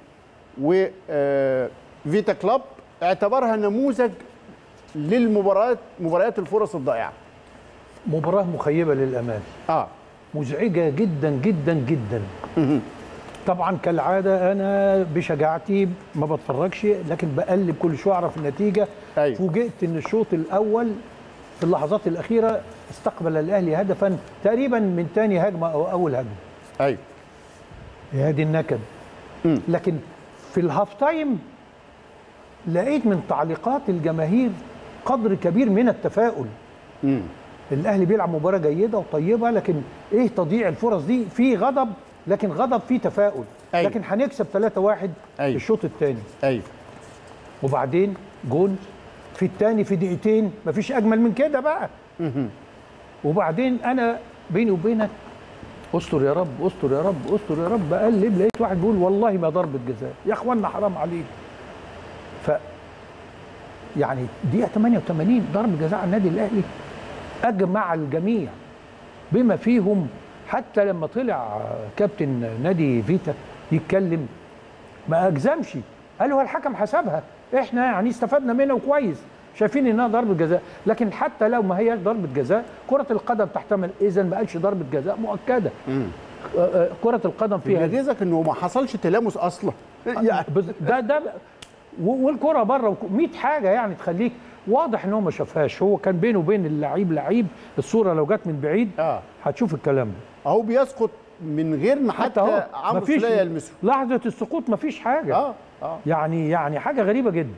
وفيتا كلاب اعتبرها نموذج للمباريات مباريات الفرص الضائعه مباراه مخيبه للامان اه مزعجه جدا جدا جدا طبعا كالعاده انا بشجاعتي ما بتفرجش لكن بقلب كل شويه اعرف النتيجه أيوة. فوجئت ان الشوط الاول في اللحظات الاخيره استقبل الاهلي هدفا تقريبا من ثاني هجمه او اول هجمه ايوه يا دي النكد مم. لكن في الهاف تايم لقيت من تعليقات الجماهير قدر كبير من التفاؤل مم. الاهلي بيلعب مباراه جيده وطيبه لكن ايه تضييع الفرص دي في غضب لكن غضب فيه تفاؤل أيوة. لكن هنكسب 3-1 أيوة. في الشوط الثاني ايوه وبعدين جون في الثاني في دقيقتين مفيش اجمل من كده بقى وبعدين انا بيني وبينك استر يا رب استر يا رب استر يا رب بقلب لقيت واحد بيقول والله ما ضربه جزاء يا اخوانا حرام عليك ف يعني دقيقه 88 ضربه جزاء على النادي الاهلي اجمع الجميع بما فيهم حتى لما طلع كابتن نادي فيتا يتكلم ما اجزمش قال هو الحكم حسبها احنا يعني استفدنا منها وكويس شايفين انها ضربه جزاء لكن حتى لو ما هياش ضربه جزاء كره القدم تحتمل اذا ما قالش ضربه جزاء مؤكده آه، آه، كره القدم فيها يغيظك انه ما حصلش تلامس اصلا يعني بز- ده ده و- والكره بره 100 حاجه يعني تخليك واضح ان هو ما شافهاش هو كان بينه وبين اللعيب لعيب الصوره لو جت من بعيد اه هتشوف الكلام ده اهو بيسقط من غير ما حتى اهو عمرو مفيش سوليه يلمسه لحظه السقوط مفيش حاجه اه اه يعني يعني حاجه غريبه جدا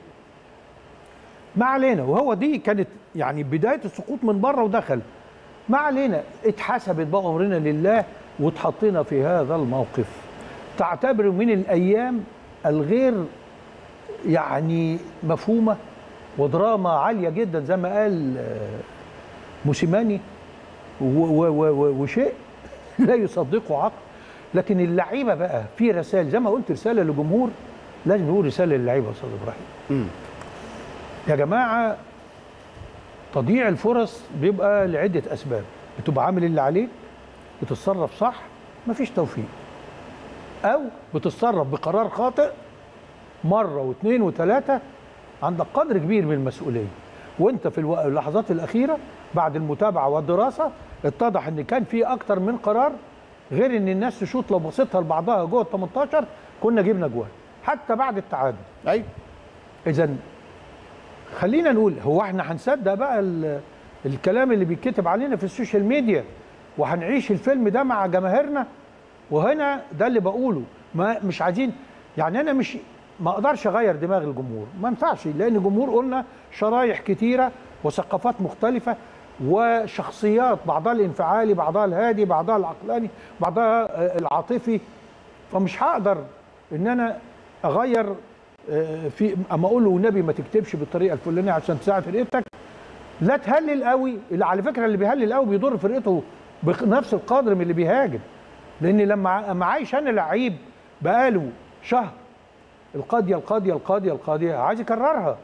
ما علينا وهو دي كانت يعني بدايه السقوط من بره ودخل ما علينا اتحسبت بقى امرنا لله واتحطينا في هذا الموقف تعتبر من الايام الغير يعني مفهومه ودراما عاليه جدا زي ما قال آه، موسيماني و- و- و- و- وشيء لا يصدقه عقل لكن اللعيبه بقى في رسائل زي ما قلت رساله للجمهور لازم نقول رساله للعيبه يا استاذ ابراهيم مم. يا جماعه تضييع الفرص بيبقى لعده اسباب بتبقى عامل اللي عليك بتتصرف صح مفيش توفيق او بتتصرف بقرار خاطئ مره واثنين وثلاثه عندك قدر كبير من المسؤوليه وانت في الو- اللحظات الاخيره بعد المتابعه والدراسه اتضح ان كان في اكتر من قرار غير ان الناس تشوط لو بصيتها لبعضها جوه ال 18 كنا جبنا جوان حتى بعد التعادل ايوه اذا خلينا نقول هو احنا هنصدق بقى ال- الكلام اللي بيتكتب علينا في السوشيال ميديا وهنعيش الفيلم ده مع جماهيرنا وهنا ده اللي بقوله ما مش عايزين يعني انا مش ما اقدرش اغير دماغ الجمهور ما ينفعش لان الجمهور قلنا شرايح كتيره وثقافات مختلفه وشخصيات بعضها الانفعالي بعضها الهادي بعضها العقلاني بعضها آه، العاطفي فمش هقدر ان انا اغير آه، في اما اقول له والنبي ما تكتبش بالطريقه الفلانيه عشان تساعد فرقتك لا تهلل قوي اللي على فكره اللي بيهلل قوي بيضر فرقته بنفس القدر من اللي بيهاجم لان لما اما عايش انا لعيب بقاله شهر القاضيه القاضيه القاضيه القاضيه عايز يكررها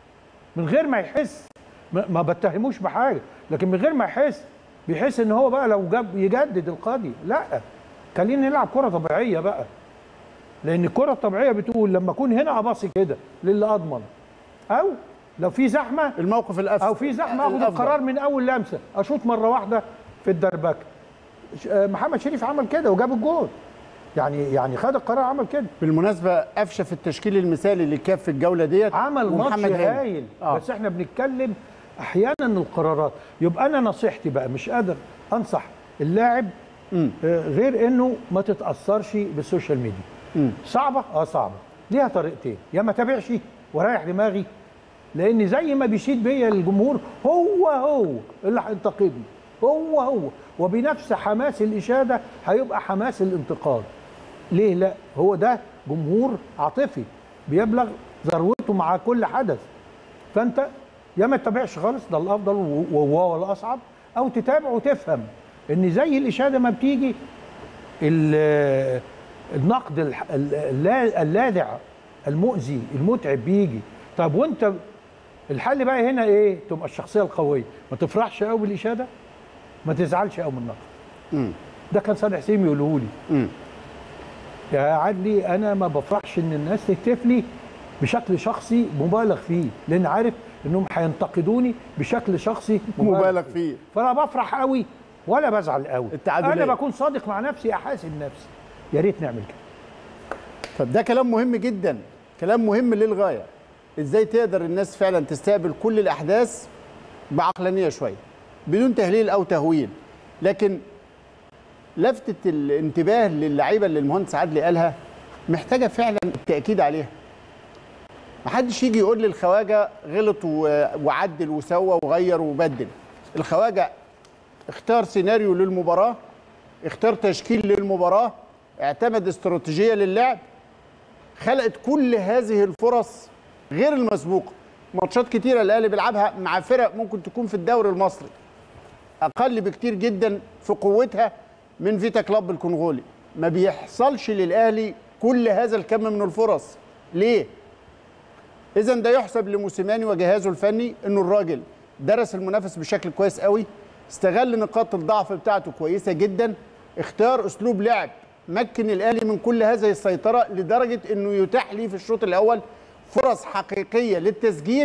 من غير ما يحس ما ما بتهموش بحاجه لكن من غير ما يحس بيحس ان هو بقى لو جاب يجدد القاضي لا خلينا نلعب كره طبيعيه بقى لان الكره الطبيعيه بتقول لما اكون هنا اباصي كده للي اضمن او لو في زحمه الموقف الاسفل او في زحمه اخد الأفضل. القرار من اول لمسه اشوط مره واحده في الدربكه ش- آه، محمد شريف عمل كده وجاب الجول يعني يعني خد القرار عمل كده بالمناسبه قفشه في التشكيل المثالي للكاف في الجوله ديت عمل ماتش ومحمد هاني. هايل آه. بس احنا بنتكلم احيانا القرارات يبقى انا نصيحتي بقى مش قادر انصح اللاعب مم. آه، غير انه ما تتاثرش بالسوشيال ميديا مم. صعبه اه صعبه ليها طريقتين يا ما تابعش ورايح دماغي لان زي ما بيشيد بيا الجمهور هو هو اللي هينتقدني هو هو وبنفس حماس الاشاده هيبقى حماس الانتقاد ليه لا هو ده جمهور عاطفي بيبلغ ذروته مع كل حدث فانت يا ما تتابعش خالص ده الافضل و- وهو الاصعب او تتابع وتفهم ان زي الاشاده ما بتيجي ال- النقد الح- ال- اللا- اللاذع المؤذي المتعب بيجي طب وانت الحل بقى هنا ايه تبقى الشخصيه القويه ما تفرحش قوي بالاشاده ما تزعلش قوي من النقد مم. ده كان صالح سيمي يقوله لي مم. يا عدلي انا ما بفرحش ان الناس تهتف لي بشكل شخصي مبالغ فيه لان عارف انهم هينتقدوني بشكل شخصي مبالغ فيه فلا بفرح قوي ولا بزعل قوي التعادلية. انا بكون صادق مع نفسي احاسب نفسي يا ريت نعمل كده طب ده كلام مهم جدا كلام مهم للغايه ازاي تقدر الناس فعلا تستقبل كل الاحداث بعقلانيه شويه بدون تهليل او تهويل لكن لفتة الانتباه للعيبه اللي المهندس عدلي قالها محتاجه فعلا التاكيد عليها محدش يجي يقول لي الخواجه غلط و- وعدل وسوى وغير وبدل الخواجه اختار سيناريو للمباراه اختار تشكيل للمباراه اعتمد استراتيجيه للعب خلقت كل هذه الفرص غير المسبوقه ماتشات كتيره الاهلي بيلعبها مع فرق ممكن تكون في الدوري المصري اقل بكتير جدا في قوتها من فيتا كلاب الكونغولي ما بيحصلش للاهلي كل هذا الكم من الفرص ليه اذا ده يحسب لموسيماني وجهازه الفني انه الراجل درس المنافس بشكل كويس قوي استغل نقاط الضعف بتاعته كويسه جدا اختار اسلوب لعب مكن الاهلي من كل هذه السيطره لدرجه انه يتاح لي في الشوط الاول فرص حقيقيه للتسجيل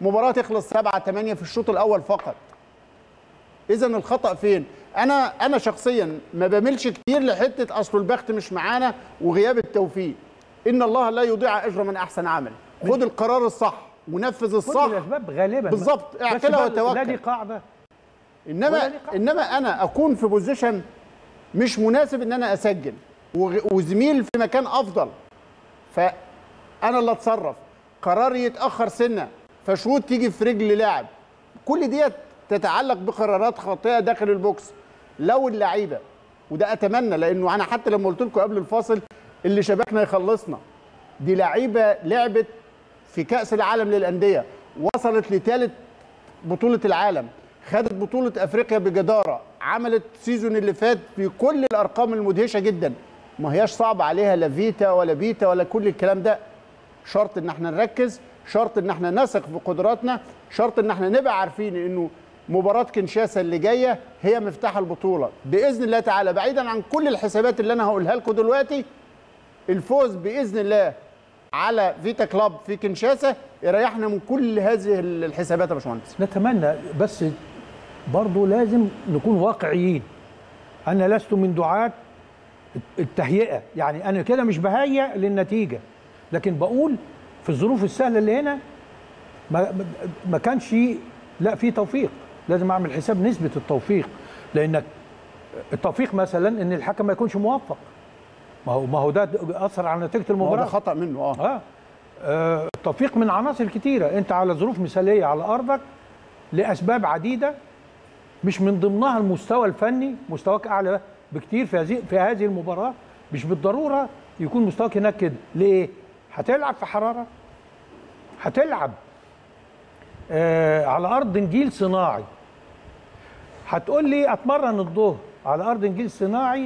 مباراه تخلص 7 8 في الشوط الاول فقط اذا الخطا فين انا انا شخصيا ما بميلش كتير لحته اصل البخت مش معانا وغياب التوفيق ان الله لا يضيع اجر من احسن عمل خد القرار الصح ونفذ كل الصح الاسباب غالبا بالظبط، بس اعتلى بقى وتوكل. لا دي قاعده انما ولا ليه قاعدة. انما انا اكون في بوزيشن مش مناسب ان انا اسجل وغ- وزميل في مكان افضل فانا اللي اتصرف قراري يتاخر سنه فشوط تيجي في رجل لاعب كل ديت تتعلق بقرارات خاطئه داخل البوكس لو اللعيبه وده اتمنى لانه انا حتى لما قلت لكم قبل الفاصل اللي شبكنا يخلصنا دي لعيبه لعبت في كاس العالم للانديه وصلت لثالث بطولة العالم خدت بطولة أفريقيا بجدارة عملت سيزون اللي فات بكل الأرقام المدهشة جدا ما هياش صعب عليها لا فيتا ولا بيتا ولا كل الكلام ده شرط ان احنا نركز شرط ان احنا نثق في قدراتنا شرط ان احنا نبقى عارفين انه مباراة كنشاسا اللي جاية هي مفتاح البطولة بإذن الله تعالى بعيدا عن كل الحسابات اللي أنا هقولها لكم دلوقتي الفوز بإذن الله على فيتا كلاب في كنشاسا يريحنا من كل هذه الحسابات يا باشمهندس نتمنى بس برضه لازم نكون واقعيين انا لست من دعاة التهيئه يعني انا كده مش بهيئ للنتيجه لكن بقول في الظروف السهله اللي هنا ما ما كانش لا في توفيق لازم اعمل حساب نسبه التوفيق لانك التوفيق مثلا ان الحكم ما يكونش موفق ما هو ما هو ده اثر على نتيجه ما هو المباراه ده خطأ منه اه اه آه، التوفيق من عناصر كتيرة انت على ظروف مثالية على ارضك لاسباب عديدة مش من ضمنها المستوى الفني مستواك اعلى بكتير في هذه في هذه المباراة مش بالضرورة يكون مستواك هناك كده ليه هتلعب في حرارة هتلعب آه على ارض نجيل صناعي هتقول لي اتمرن الظهر على ارض نجيل صناعي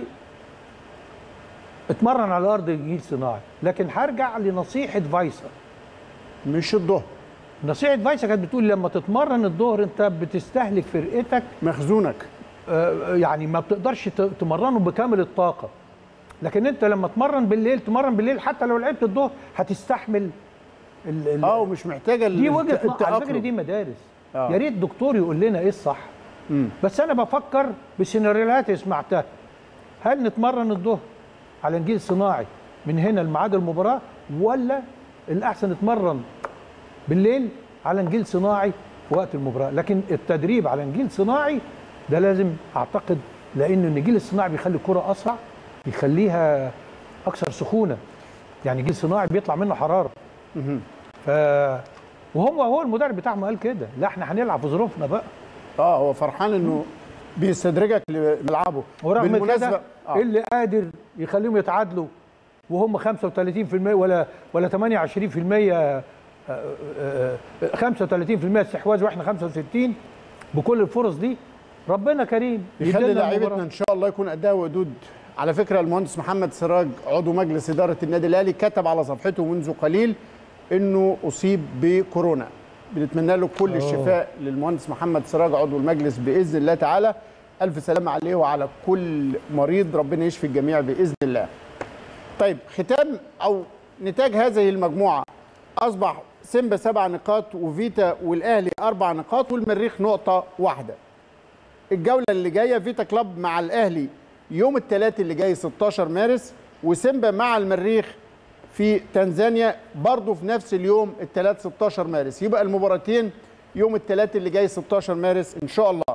اتمرن على ارض نجيل صناعي لكن هرجع لنصيحه فايسر مش الظهر نصيحه فايسر كانت بتقول لما تتمرن الظهر انت بتستهلك فرقتك مخزونك آه، يعني ما بتقدرش ت- تمرنه بكامل الطاقه لكن انت لما تمرن بالليل تمرن بالليل حتى لو لعبت الظهر هتستحمل ال- ال- اه ومش محتاجه دي وجهه الت- نظر على فكره التأقلم. دي مدارس آه. يا ريت دكتور يقول لنا ايه الصح مم. بس انا بفكر بسيناريوهات سمعتها هل نتمرن الظهر على نجيل صناعي من هنا لميعاد المباراه ولا الاحسن نتمرن بالليل على نجيل صناعي في وقت المباراه لكن التدريب على نجيل صناعي ده لازم اعتقد لان النجيل الصناعي بيخلي الكره اسرع بيخليها اكثر سخونه يعني نجيل صناعي بيطلع منه حراره مهم. ف وهو هو المدرب بتاعهم قال كده لا احنا هنلعب في ظروفنا بقى اه هو فرحان انه بيستدرجك لملعبه ورغم بالمناسبة- كده آه. إيه اللي قادر يخليهم يتعادلوا وهم 35% ولا ولا 28% آه، آه، آه، 35% استحواذ واحنا 65 بكل الفرص دي ربنا كريم يخلي يدينا لاعيبتنا المباراة. ان شاء الله يكون قدها ودود على فكره المهندس محمد سراج عضو مجلس اداره النادي الاهلي كتب على صفحته منذ قليل انه اصيب بكورونا بنتمنى له كل أوه. الشفاء للمهندس محمد سراج عضو المجلس باذن الله تعالى الف سلامه عليه وعلى كل مريض ربنا يشفي الجميع باذن الله طيب ختام او نتاج هذه المجموعه اصبح سيمبا سبع نقاط وفيتا والاهلي اربع نقاط والمريخ نقطه واحده الجوله اللي جايه فيتا كلاب مع الاهلي يوم الثلاث اللي جاي 16 مارس وسيمبا مع المريخ في تنزانيا برضه في نفس اليوم الثلاث 16 مارس يبقى المباراتين يوم الثلاث اللي جاي 16 مارس ان شاء الله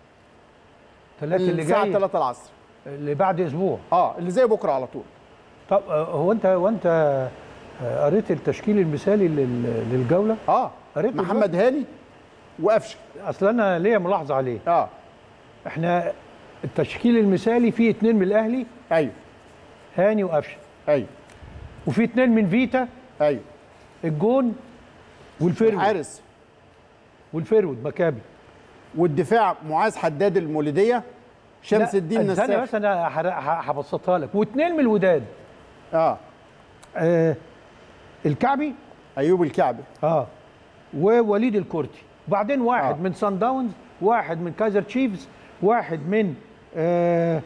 الثلاث اللي الساعه جاي 3 العصر اللي بعد اسبوع اه اللي زي بكره على طول طب آه، هو انت وانت آه، قريت التشكيل المثالي لل- للجوله اه قريت محمد هاني وقفشه اصل انا ليا ملاحظه عليه اه احنا التشكيل المثالي فيه اتنين من الاهلي ايوه هاني وقفشه ايوه وفي اتنين من فيتا ايوه الجون والفيرود الحارس والفيرود مكابي والدفاع معاذ حداد المولوديه شمس لا، الدين استنى نساخ بس انا هر- ه- هبسطها لك واثنين من الوداد اه آه الكعبي ايوب الكعبي اه ووليد الكورتي وبعدين واحد آه. من سان داونز واحد من كايزر تشيفز واحد من آه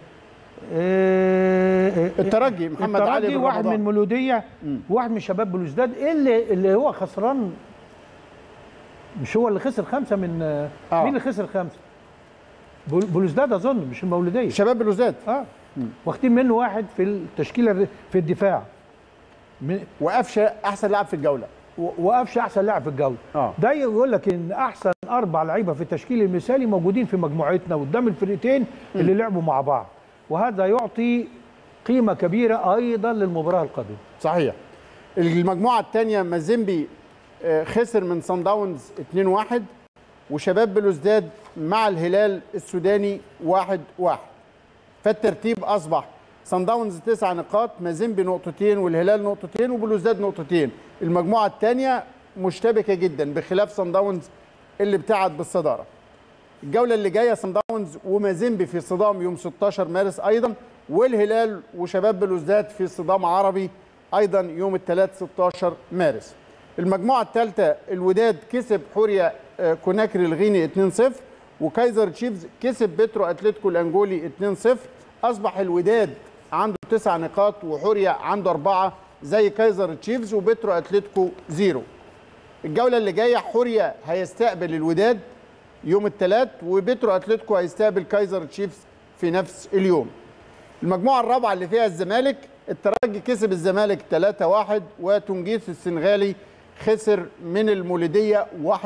آه آه، الترجي محمد علي الترجي بن واحد رمضان. من مولوديه واحد من شباب بلوزداد ايه اللي اللي هو خسران مش هو اللي خسر خمسه من آه. آه. مين اللي خسر خمسه؟ بول- بولوزداد اظن مش المولوديه شباب بلوزداد اه واخدين منه واحد في التشكيله الر- في الدفاع من- وقفشه احسن لاعب في الجوله و- وقفشه احسن لاعب في الجوله آه. ده يقول لك ان احسن اربع لعيبه في التشكيل المثالي موجودين في مجموعتنا قدام الفرقتين اللي لعبوا مع بعض وهذا يعطي قيمه كبيره ايضا للمباراه القادمه صحيح المجموعه الثانيه مازيمبي آه، خسر من صن داونز 2-1 وشباب بلوزداد مع الهلال السوداني 1-1 فالترتيب اصبح صن داونز تسع نقاط مازيمبي نقطتين والهلال نقطتين وبلوزداد نقطتين المجموعه الثانيه مشتبكه جدا بخلاف صن داونز اللي ابتعد بالصداره الجولة اللي جاية صن داونز ومازيمبي في صدام يوم 16 مارس أيضا والهلال وشباب بلوزداد في صدام عربي أيضا يوم الثلاث 16 مارس المجموعة الثالثة الوداد كسب حوريا آه، كوناكري الغيني 2-0 وكايزر تشيفز كسب بيترو أتلتيكو الأنجولي 2-0 أصبح الوداد عنده تسع نقاط وحوريا عنده أربعة زي كايزر تشيفز وبيترو أتلتيكو زيرو الجولة اللي جاية حوريا هيستقبل الوداد يوم الثلاث وبيترو اتلتيكو هيستقبل كايزر تشيفز في نفس اليوم المجموعه الرابعه اللي فيها الزمالك الترجي كسب الزمالك 3-1 وتونجيس السنغالي خسر من المولوديه 1-0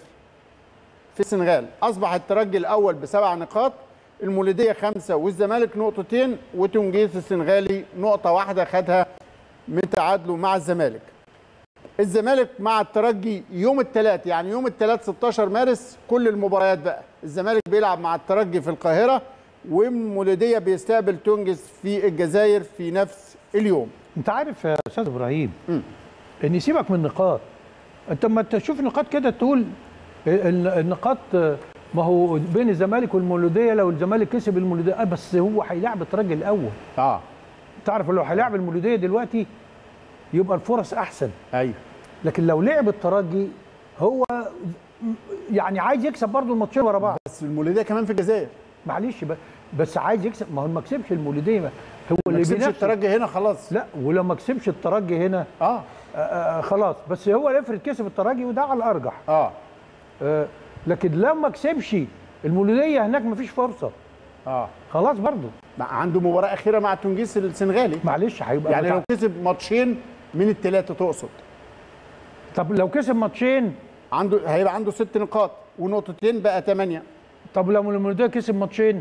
في السنغال اصبح الترجي الاول بسبع نقاط المولوديه خمسه والزمالك نقطتين وتونجيس السنغالي نقطه واحده خدها من تعادله مع الزمالك الزمالك مع الترجي يوم الثلاث يعني يوم الثلاث 16 مارس كل المباريات بقى الزمالك بيلعب مع الترجي في القاهرة والمولودية بيستقبل تونجس في الجزائر في نفس اليوم انت عارف يا استاذ ابراهيم ان سيبك من النقاط انت لما تشوف نقاط كده تقول ال- النقاط ما هو بين الزمالك والمولوديه لو الزمالك كسب المولوديه آه بس هو هيلاعب الترجي الاول اه تعرف لو هيلاعب المولوديه دلوقتي يبقى الفرص احسن ايوه لكن لو لعب الترجي هو يعني عايز يكسب برضه الماتشين ورا بعض بس المولودية كمان في الجزائر معلش ب- بس عايز يكسب ما هو ما كسبش المولوديه ما- هو ما اللي كسبش بينافسه الترجي هنا خلاص لا ولو ما كسبش الترجي هنا اه آه آه خلاص بس هو افرض كسب الترجي وده على الارجح اه آه لكن لو ما كسبش المولوديه هناك ما فيش فرصه اه خلاص برضه مع- عنده مباراة أخيرة مع تونجيس السنغالي معلش هيبقى يعني بتاع- لو كسب ماتشين من الثلاثة تقصد طب لو كسب ماتشين عنده هيبقى عنده ست نقاط ونقطتين بقى ثمانية طب لو المولوديه كسب ماتشين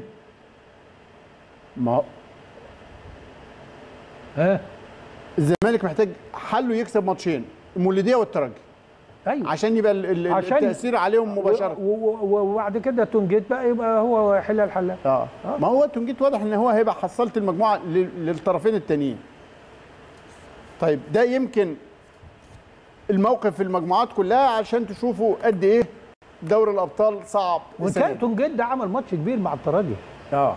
ما هو ها الزمالك محتاج حله يكسب ماتشين المولوديه والترجي ايوه عشان يبقى ال- ال- عشان- التاثير عليهم مباشره و- و- و- وبعد كده تونجيت بقى يبقى هو حلال حلال اه ما هو تونجيت واضح ان هو هيبقى حصلت المجموعه لل- للطرفين التانيين طيب ده يمكن الموقف في المجموعات كلها عشان تشوفوا قد ايه دوري الابطال صعب وان السنة كان دي. تونجيت ده عمل ماتش كبير مع الترجي اه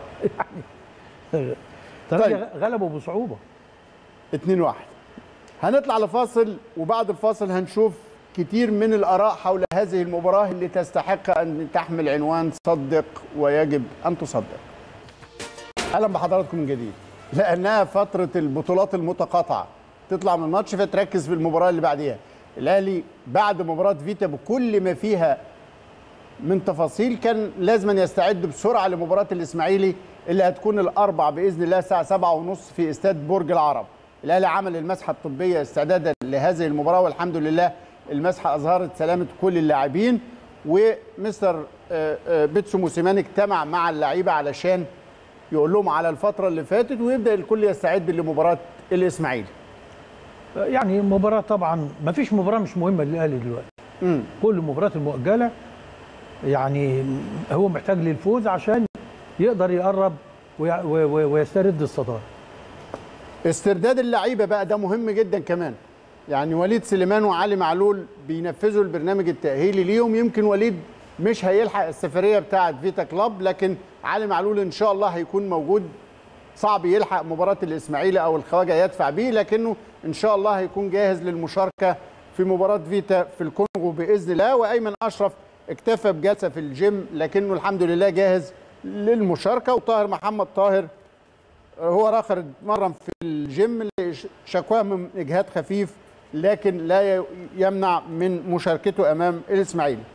الترجي طيب. غلبه بصعوبه 2 1 هنطلع لفاصل وبعد الفاصل هنشوف كتير من الآراء حول هذه المباراة اللي تستحق أن تحمل عنوان صدق ويجب أن تصدق أهلا بحضراتكم من جديد لأنها فترة البطولات المتقاطعة تطلع من الماتش فتركز في المباراة اللي بعديها الأهلي بعد مباراة فيتا بكل ما فيها من تفاصيل كان لازم أن يستعد بسرعة لمباراة الإسماعيلي اللي هتكون الأربع بإذن الله الساعة سبعة ونص في استاد برج العرب الأهلي عمل المسحة الطبية استعدادا لهذه المباراة والحمد لله المسحة أظهرت سلامة كل اللاعبين ومستر آه، آه، بيتسو موسيماني اجتمع مع اللعيبة علشان يقول لهم على الفترة اللي فاتت ويبدأ الكل يستعد لمباراة الإسماعيلي يعني مباراة طبعا ما فيش مباراة مش مهمة للأهلي دلوقتي مم. كل المباريات المؤجلة يعني هو محتاج للفوز عشان يقدر يقرب وي- وي- وي- ويسترد الصدارة استرداد اللعيبه بقى ده مهم جدا كمان يعني وليد سليمان وعلي معلول بينفذوا البرنامج التاهيلي ليهم يمكن وليد مش هيلحق السفريه بتاعه فيتا كلاب لكن علي معلول ان شاء الله هيكون موجود صعب يلحق مباراه الاسماعيلي او الخواجه يدفع بيه لكنه ان شاء الله هيكون جاهز للمشاركه في مباراه فيتا في الكونغو باذن الله وايمن اشرف اكتفى بجلسه في الجيم لكنه الحمد لله جاهز للمشاركه وطاهر محمد طاهر هو راخر اتمرن في الجيم اللي ش- شكواه من اجهاد خفيف لكن لا ي- يمنع من مشاركته امام الاسماعيلي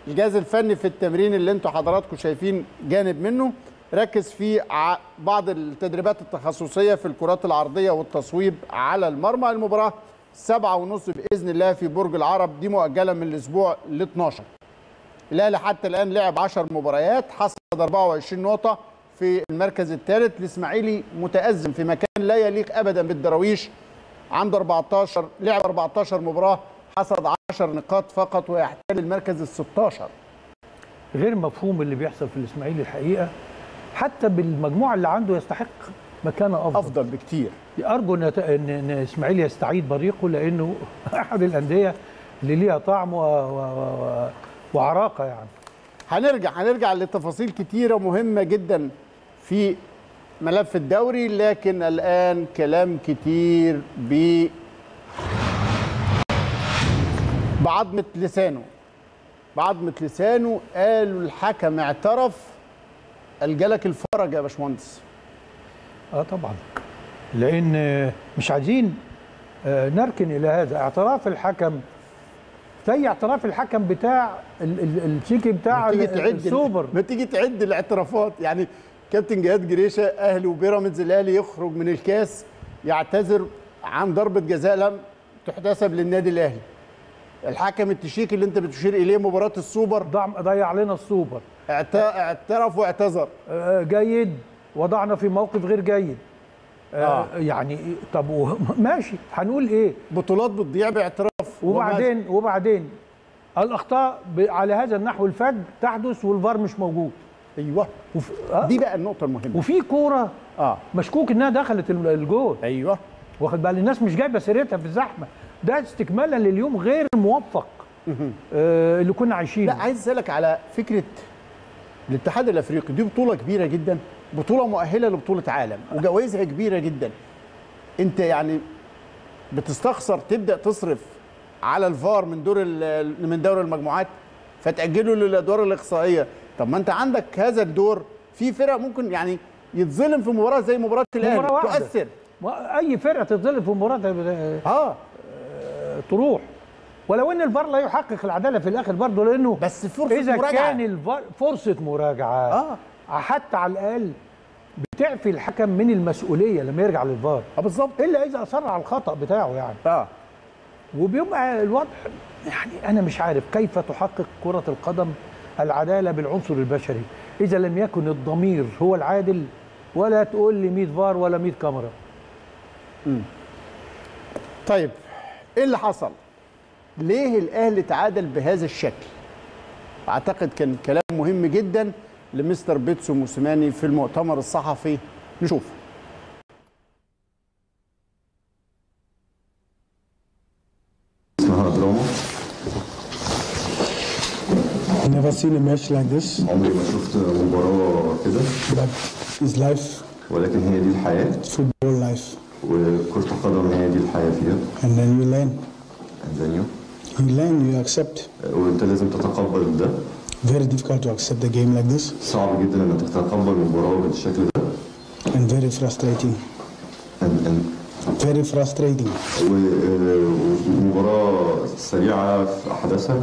الجهاز الفني في التمرين اللي انتوا حضراتكم شايفين جانب منه ركز في ع- بعض التدريبات التخصصيه في الكرات العرضيه والتصويب على المرمى المباراه سبعة ونص باذن الله في برج العرب دي مؤجله من الاسبوع ل 12 الاهلي حتى الان لعب 10 مباريات حصد 24 نقطه في المركز الثالث الاسماعيلي متازم في مكان لا يليق ابدا بالدراويش عنده 14 لعب 14 مباراه حصد 10 نقاط فقط ويحتل المركز ال 16 غير مفهوم اللي بيحصل في الاسماعيلي الحقيقه حتى بالمجموعه اللي عنده يستحق مكانه افضل, افضل بكتير ارجو ان يت- ان إن اسماعيل يستعيد بريقه لانه احد الانديه اللي ليها طعم و... و... و... وعراقه يعني هنرجع هنرجع لتفاصيل كتيرة مهمة جدا في ملف الدوري لكن الآن كلام كتير ب بعضمة لسانه بعضمة لسانه قالوا الحكم اعترف الجلك الفرج يا باشمهندس اه طبعا لان آه، مش عايزين آه، نركن الى هذا اعتراف الحكم زي اعتراف الحكم بتاع ال- ال- الشيكي بتاع ما تيجي ال- تعد السوبر ما تيجي تعد الاعترافات يعني كابتن جهاد جريشه اهلي وبيراميدز الاهلي يخرج من الكاس يعتذر عن ضربه جزاء لم تحتسب للنادي الاهلي الحكم التشيكي اللي انت بتشير اليه مباراه السوبر ضع- ضيع لنا السوبر اعت- اعترف واعتذر آه، جيد وضعنا في موقف غير جيد آه. آه. يعني طب و- ماشي هنقول ايه بطولات بتضيع باعتراف وبعدين وبعدين الاخطاء ب- على هذا النحو الفج تحدث والفار مش موجود وما- ايوه وف... آه. دي بقى النقطه المهمه وفي كوره اه مشكوك انها دخلت ال- الجول ايوه واخد بال الناس مش جايبه سيرتها في الزحمه ده استكمالا لليوم غير الموفق آه اللي كنا عايشينه لا عايز اسالك على فكره الاتحاد الافريقي دي بطوله كبيره جدا بطوله مؤهله لبطوله عالم وجوائزها كبيره جدا انت يعني بتستخسر تبدا تصرف على الفار من دور ال- من دور المجموعات فتاجله للادوار الاقصائيه طب ما انت عندك هذا الدور في فرق ممكن يعني يتظلم في مباراه زي مباراه الاهلي مباراة واحدة. تؤثر اي فرقه تتظلم في مباراه آه، اه تروح ولو ان الفار لا يحقق العداله في الاخر برضه لانه بس فرصه اذا مراجعه كان الفار فرصه مراجعه اه حتى على الاقل بتعفي الحكم من المسؤوليه لما يرجع للفار اه بالظبط الا اذا اصر على الخطا بتاعه يعني اه وبيبقى الوضع يعني انا مش عارف كيف تحقق كره القدم العداله بالعنصر البشري اذا لم يكن الضمير هو العادل ولا تقول لي 100 فار ولا 100 كاميرا طيب ايه اللي حصل؟ ليه الاهلي تعادل بهذا الشكل؟ اعتقد كان كلام مهم جدا لمستر بيتسو موسيماني في المؤتمر الصحفي نشوف اسمها دراما Never seen a match like this, عمري ما شفت مباراة كده but it's life, ولكن هي دي الحياة football life. وكرة القدم هي دي الحياة فيها And then you learn. And then you You learn, you accept. وانت لازم تتقبل ده Very difficult to accept the game like this, صعب جدا انك تتقبل مباراة بالشكل ده and very frustrating. and, and Very frustrating. و- ومباراة سريعة في أحداثها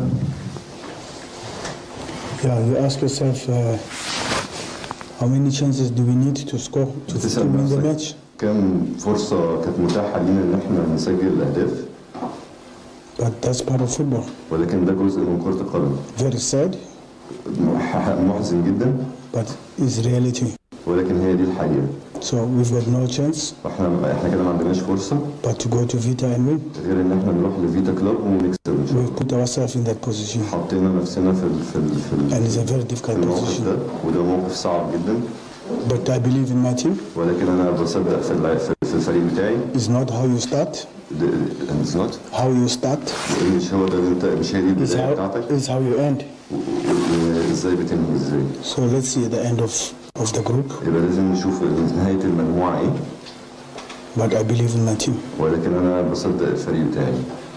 Yeah, you ask yourself, uh, how many chances do we need to score to, to بتسأل win the نفسك match? كم فرصة كانت متاحة لينا إن إحنا نسجل الأهداف But that's part of football. ولكن ده جزء من كرة القدم Very sad, مح- محزن جدا but it's reality. ولكن هي دي الحقيقة So we've got no chance فاحنا احنا كده ما عندناش فرصة but to go to Vita and win. غير ان احنا نروح لفيتا كلوب ونكسب ان شاء الله We've put ourselves in that position, حطينا نفسنا في ال في ال في, ال and it's a very في difficult الموقف ده position. وده موقف صعب جدا But I believe in my team. ولكن انا بصدق في الع- في في الفريق بتاعي It's not how you start, ده- and it's not how you start مش هو ده اللي انت مش هي دي is البدايه how, بتاعتك is how you end. و- و- وازاي بتنهي ازاي So let's see the end of, of the group. يبقى لازم نشوف نهايه المجموعه ايه But I believe in my team. ولكن انا بصدق الفريق بتاعي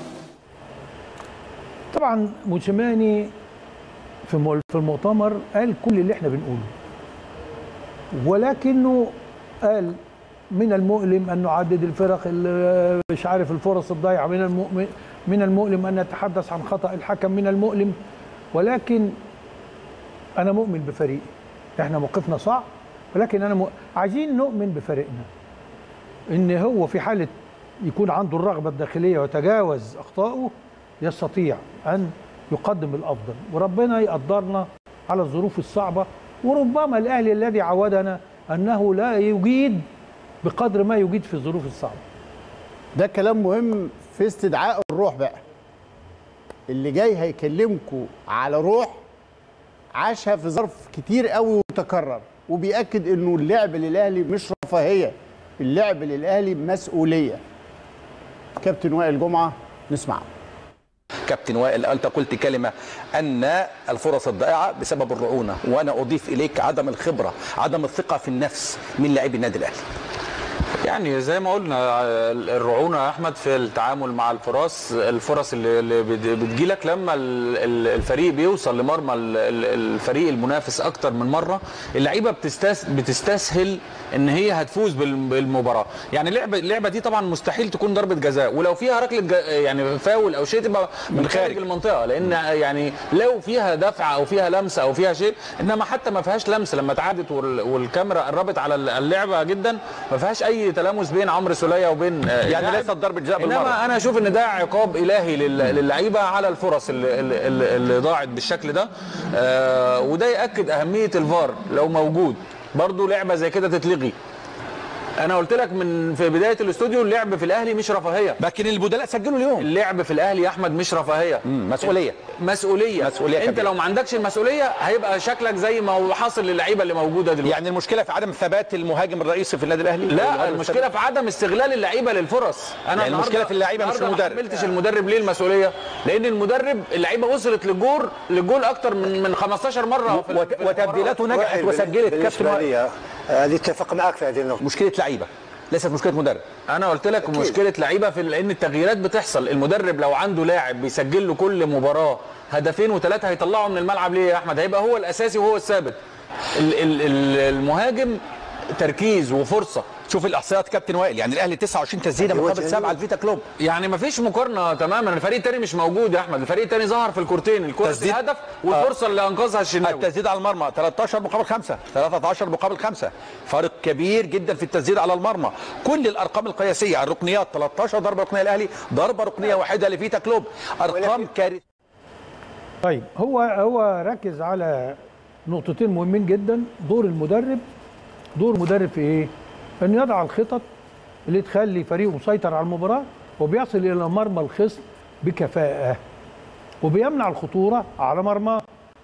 طبعا موسيماني في مو- في المؤتمر قال كل اللي احنا بنقوله ولكنه قال من المؤلم ان نعدد الفرق اللي مش عارف الفرص الضايعه من المؤمن من المؤلم ان نتحدث عن خطا الحكم من المؤلم ولكن انا مؤمن بفريقي احنا موقفنا صعب ولكن انا م... عايزين نؤمن بفريقنا ان هو في حاله يكون عنده الرغبه الداخليه ويتجاوز اخطائه يستطيع ان يقدم الافضل وربنا يقدرنا على الظروف الصعبه وربما الاهلي الذي عودنا انه لا يجيد بقدر ما يجيد في الظروف الصعبه ده كلام مهم في استدعاء الروح بقى اللي جاي هيكلمكم على روح عاشها في ظرف كتير قوي وتكرر وبيأكد انه اللعب للاهلي مش رفاهيه اللعب للاهلي مسؤوليه كابتن وائل جمعه نسمعه كابتن وائل انت قلت كلمه ان الفرص الضائعه بسبب الرعونه وانا اضيف اليك عدم الخبره عدم الثقه في النفس من لاعبي النادي الاهلي يعني زي ما قلنا الرعونه يا احمد في التعامل مع الفرص الفرص اللي اللي بت- بتجيلك لما ال- ال- الفريق بيوصل لمرمى ال- ال- الفريق المنافس اكتر من مره اللعيبه بتستس بتستسهل ان هي هتفوز بال- بالمباراه يعني اللعبه اللعبه دي طبعا مستحيل تكون ضربه جزاء ولو فيها ركله ج- يعني فاول او شيء تبقى من خارج المنطقه لان يعني لو فيها دفع او فيها لمسه او فيها شيء انما حتى ما فيهاش لمسه لما اتعادت وال- والكاميرا قربت على اللعبه جدا ما فيهاش اي تلامس بين عمرو سوليه وبين آه، يعني اللاعب. ليست ضربة جزاء بالمرة. انما انا اشوف ان ده عقاب الهي لل- للعيبه على الفرص اللي, اللي, اللي ضاعت بالشكل ده آه وده ياكد اهميه الفار لو موجود برضو لعبه زي كده تتلغي انا قلت لك من في بدايه الاستوديو اللعب في الاهلي مش رفاهيه لكن البدلاء سجلوا اليوم اللعب في الاهلي يا احمد مش رفاهيه مم، مسؤوليه مسؤوليه مسؤولية انت كبيرة. لو ما عندكش المسؤوليه هيبقى شكلك زي ما هو حاصل للعيبه اللي موجوده دلوقتي يعني المشكله في عدم ثبات المهاجم الرئيسي في النادي الاهلي لا المشكله في عدم استغلال اللعيبه للفرص انا يعني المشكلة النهاردة- في اللعيبة مش النهاردة المدرب. ما حملتش المدرب ليه المسؤوليه لان المدرب اللعيبه وصلت للجول للجول اكتر من من 15 مره في وت- وتبديلاته نجحت وسجلت كابتن بالنسبه وائل. لي هذه اتفق معك في هذه النقطه مشكله لعيبه ليست مشكله مدرب انا قلت لك مشكله لعيبه في لان التغييرات بتحصل المدرب لو عنده لاعب بيسجل له كل مباراه هدفين وثلاثه هيطلعه من الملعب ليه يا احمد هيبقى هو الاساسي وهو الثابت ال- ال- ال- المهاجم تركيز وفرصه شوف الاحصائيات كابتن وائل يعني الاهلي 29 تسديده مقابل سبعه الفيتا كلوب يعني مفيش مقارنه تماما الفريق الثاني مش موجود يا احمد الفريق الثاني ظهر في الكورتين الكره تسديد- الهدف والفرصه اللي انقذها الشناوي التسديد على المرمى 13 مقابل 5 13 مقابل 5 فرق كبير جدا في التسديد على المرمى كل الارقام القياسيه الركنيات 13 ضربه ركنيه الاهلي ضربه ركنيه واحده لفيتا كلوب ارقام كارثيه طيب هو هو ركز على نقطتين مهمين جدا دور المدرب دور المدرب في ايه؟ انه يضع الخطط اللي تخلي فريقه مسيطر على المباراه وبيصل الى مرمى الخصم بكفاءه وبيمنع الخطوره على مرماه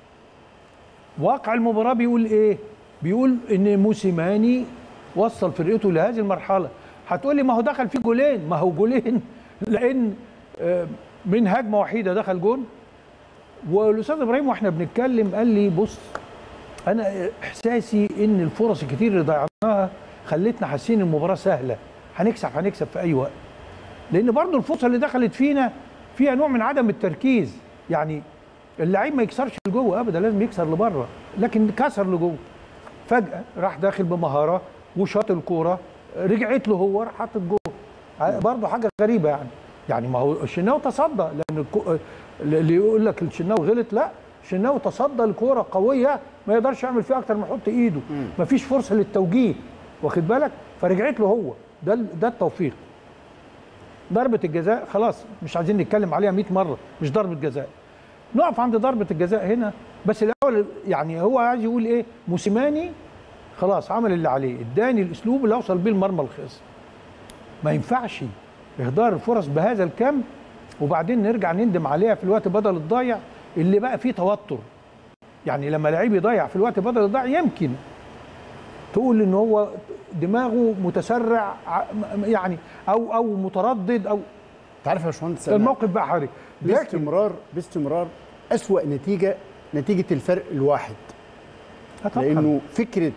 واقع المباراه بيقول ايه؟ بيقول ان موسيماني وصل فرقته لهذه المرحله هتقول لي ما هو دخل فيه جولين ما هو جولين لان آه، من هجمه وحيده دخل جون والاستاذ ابراهيم واحنا بنتكلم قال لي بص انا احساسي ان الفرص الكتير اللي ضيعناها خلتنا حاسين المباراه سهله هنكسب هنكسب في اي وقت لان برضو الفرصه اللي دخلت فينا فيها نوع من عدم التركيز يعني اللعيب ما يكسرش لجوه ابدا لازم يكسر لبره لكن كسر لجوه فجاه راح داخل بمهاره وشاط الكوره رجعت له هو راح حاطط جوه برضه حاجه غريبه يعني يعني ما هو الشناوي تصدى لان الكو... اللي يقول لك الشناوي غلط لا الشناوي تصدى لكوره قويه ما يقدرش يعمل فيها اكتر من يحط ايده ما فيش فرصه للتوجيه واخد بالك فرجعت له هو ده ال- ده التوفيق ضربه الجزاء خلاص مش عايزين نتكلم عليها 100 مره مش ضربه جزاء نقف عند ضربه الجزاء هنا بس الاول يعني هو عايز يقول ايه موسيماني خلاص عمل اللي عليه اداني الاسلوب اللي اوصل بيه المرمى الخصم ما ينفعش اهدار الفرص بهذا الكم وبعدين نرجع نندم عليها في الوقت بدل الضايع اللي بقى فيه توتر يعني لما لعيب يضيع في الوقت بدل الضايع يمكن تقول ان هو دماغه متسرع ع- يعني او او متردد او انت عارف يا باشمهندس أنا الموقف بقى حرج لكن باستمرار باستمرار اسوأ نتيجه نتيجه الفرق الواحد آه طبعاً. لانه فكره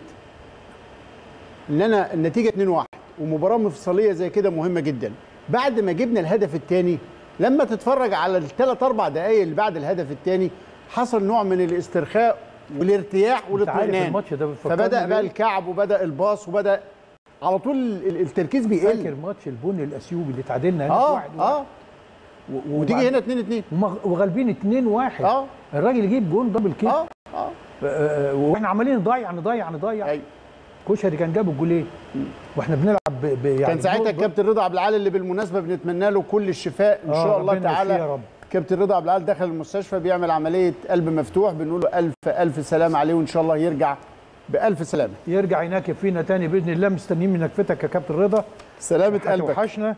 ان انا النتيجه 2-1 ومباراه مفصليه زي كده مهمه جدا بعد ما جبنا الهدف الثاني لما تتفرج على الثلاث اربع دقائق اللي بعد الهدف الثاني حصل نوع من الاسترخاء والارتياح عارف والاطمئنان الماتش ده بيفكرني فبدا بإيه؟ بقى الكعب وبدا الباص وبدا على طول ال- التركيز فاكر بيقل ماتش البن الاثيوبي اللي تعادلنا هنا اه واحد واحد. اه و- وتيجي هنا 2 2 ومغ- وغالبين 2 1 اه الراجل يجيب جون دبل كيك اه اه آه، واحنا عمالين نضيع نضيع نضيع ايوه كشري كان جاب الجولين واحنا بنلعب ب... ب... يعني كان ساعتها دور- الكابتن رضا عبد العال اللي بالمناسبه بنتمنى له كل الشفاء ان آه، شاء الله ربنا يشفيه يا تعالى رب. كابتن رضا عبد العال دخل المستشفى بيعمل عمليه قلب مفتوح بنقول له الف الف سلام عليه وان شاء الله يرجع بالف سلامه يرجع يناكف فينا تاني باذن الله مستنيين من نكفتك يا كابتن رضا سلامه قلبك هتوحشنا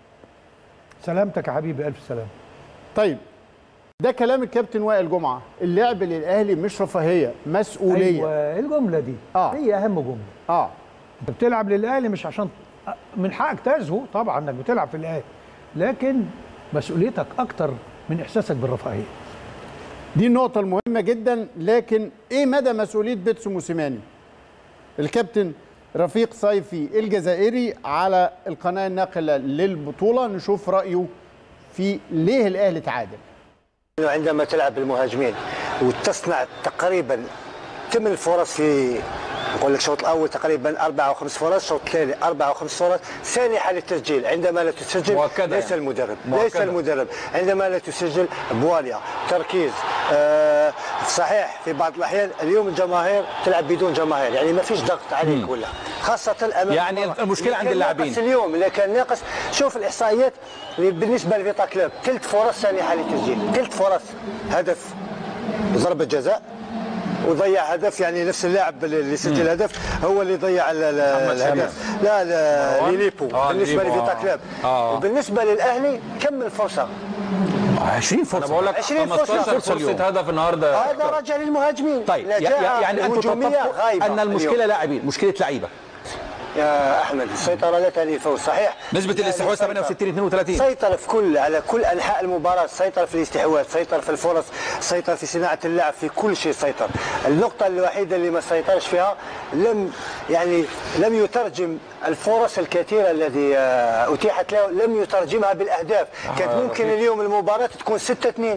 سلامتك يا حبيبي الف سلام طيب ده كلام الكابتن وائل جمعه اللعب للاهلي مش رفاهيه مسؤوليه ايوه الجمله دي آه. هي اهم جمله اه انت بتلعب للاهلي مش عشان من حقك تزهو طبعا انك بتلعب في الاهلي لكن مسؤوليتك اكتر من احساسك بالرفاهيه دي النقطة المهمة جدا لكن ايه مدى مسؤولية بيتسو موسيماني؟ الكابتن رفيق صيفي الجزائري على القناة الناقلة للبطولة نشوف رأيه في ليه الأهلي تعادل. إنه عندما تلعب بالمهاجمين وتصنع تقريبا ثمان فرص في نقول لك الشوط الاول تقريبا اربع او خمس فرص، الشوط الثاني اربع او خمس فرص، سانحه للتسجيل، عندما لا تسجل مؤكدة ليس يعني. المدرب، مؤكدة. ليس المدرب، عندما لا تسجل بواليا، تركيز، آه صحيح في بعض الاحيان اليوم الجماهير تلعب بدون جماهير، يعني ما فيش ضغط عليك ولا خاصة امام يعني المرمى. المشكلة اللي عند كان اللاعبين. ناقص اليوم اللي كان ناقص شوف الاحصائيات اللي بالنسبه لفيتا كلوب ثلاث فرص سانحه للتسجيل ثلاث فرص هدف ضربه جزاء وضيع هدف يعني نفس اللاعب اللي سجل هدف هو اللي ضيع ال- ال- محمد سامي. الهدف لا لا مروان؟ ليليبو آه، بالنسبه ليليبو، لفيتا آه. كلوب آه. وبالنسبه للاهلي كم الفرصه 20 فرصه انا بقول لك 20 فرصة. 15 فرصة اليوم. فرصه هدف النهارده هذا راجع للمهاجمين طيب لا يع- جاء يع- يعني انتم الهجومية تتفقوا غايبة ان المشكله اليوم. لاعبين مشكله لعيبه يا احمد السيطره لا تعني الفوز صحيح نسبه الاستحواذ 68 32 سيطر في كل على كل انحاء المباراه سيطر في الاستحواذ سيطر في الفرص سيطر في صناعه اللعب في كل شيء سيطر النقطه الوحيده اللي ما سيطرش فيها لم يعني لم يترجم الفرص الكثيره التي آه، اتيحت له لم يترجمها بالاهداف كانت ممكن اليوم المباراه تكون 6 2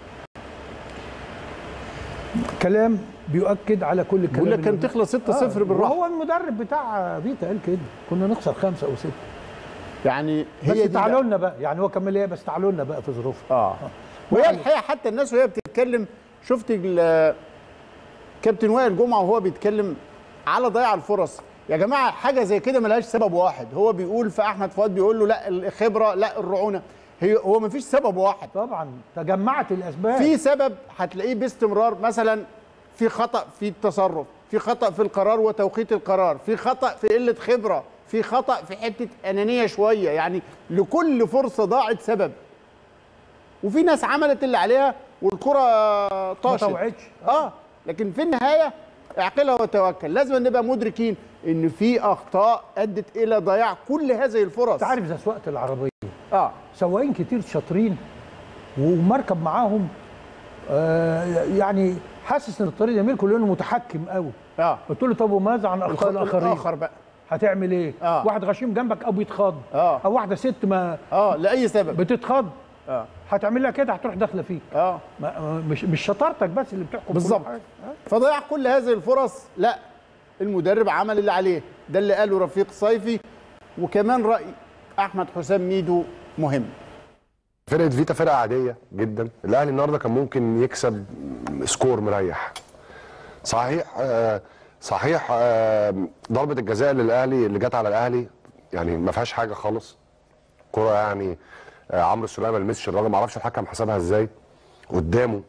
كلام بيؤكد على كل الكلام بقول لك اللي كان تخلص 6-0 بالراحة. وهو المدرب بتاع فيتا قال كده كنا نخسر خمسه او سته يعني بس هي دي تعالوا لنا بقى يعني هو كمل ايه بس تعالوا لنا بقى في ظروفها اه وهي الحقيقه حتى الناس وهي بتتكلم شفت ال- كابتن وائل جمعه وهو بيتكلم على ضياع الفرص يا جماعه حاجه زي كده ملهاش سبب واحد هو بيقول في احمد فؤاد بيقول له لا الخبره لا الرعونه هي هو مفيش سبب واحد طبعا تجمعت الاسباب في سبب هتلاقيه باستمرار مثلا في خطا في التصرف في خطا في القرار وتوقيت القرار في خطا في قله خبره في خطا في حته انانيه شويه يعني لكل فرصه ضاعت سبب وفي ناس عملت اللي عليها والكره ما طاشت طوعتش اه لكن في النهايه اعقلها وتوكل لازم نبقى مدركين ان في اخطاء ادت الى ضياع كل هذه الفرص انت عارف زي سواقه العربيه اه سواقين كتير شاطرين ومركب معاهم آه يعني حاسس ان الطريق جميل كله لانه متحكم قوي اه قلت له طب وماذا عن اخطاء الاخرين الاخر بقى هتعمل ايه آه. واحد غشيم جنبك او بيتخض آه. او واحده ست ما اه لاي سبب بتتخض اه هتعمل لها كده هتروح داخله فيك اه ما ما- مش مش شطارتك بس اللي بتحكم كل بالظبط. حاجة. آه. فضيع كل هذه الفرص لا المدرب عمل اللي عليه ده اللي قاله رفيق صيفي وكمان راي احمد حسام ميدو مهم فرقه فيتا فرقه عاديه جدا الاهلي النهارده كان ممكن يكسب سكور مريح صحيح آه صحيح آه ضربه الجزاء للاهلي اللي جت على الاهلي يعني ما فيهاش حاجه خالص كره يعني آه عمرو السوليه ما لمسش الراجل ما اعرفش الحكم حسبها ازاي قدامه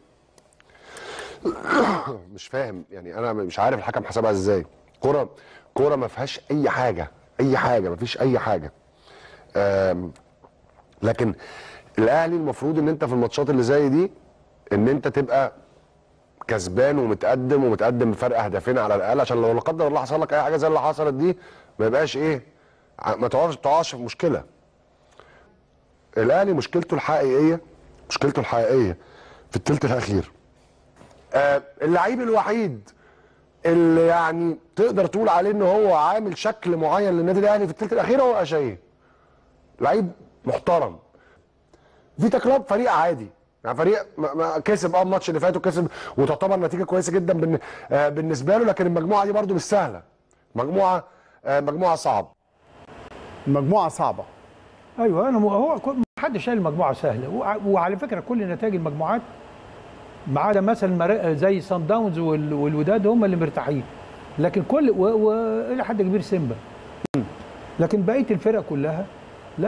مش فاهم يعني انا مش عارف الحكم حسبها ازاي كره كره ما فيهاش اي حاجه اي حاجه ما فيش اي حاجه آم، لكن الاهلي المفروض ان انت في الماتشات اللي زي دي ان انت تبقى كسبان ومتقدم ومتقدم بفرق هدفين على الاقل عشان لو لا قدر الله حصل لك اي حاجه زي اللي حصلت دي ما يبقاش ايه ع- ما تقعش تقعش في مشكله الاهلي مشكلته الحقيقيه مشكلته الحقيقيه في الثلث الاخير آه اللعيب الوحيد اللي يعني تقدر تقول عليه ان هو عامل شكل معين للنادي الاهلي في الثلث الاخير هو اشايه لعيب محترم فيتا كلوب فريق عادي يعني فريق ما ما كسب اه الماتش اللي فات وكسب وتعتبر نتيجه كويسه جدا بالن- آه، بالنسبه له لكن المجموعه دي برده مش سهله مجموعه آه، مجموعه صعبه المجموعه صعبه ايوه انا م- هو كو- محدش قال المجموعه سهله وع- وعلى فكره كل نتائج المجموعات ما عدا مثلا مرا- زي سان داونز وال- والوداد هم اللي مرتاحين لكن كل و- والى حد كبير سيمبا لكن بقيه الفرق كلها لا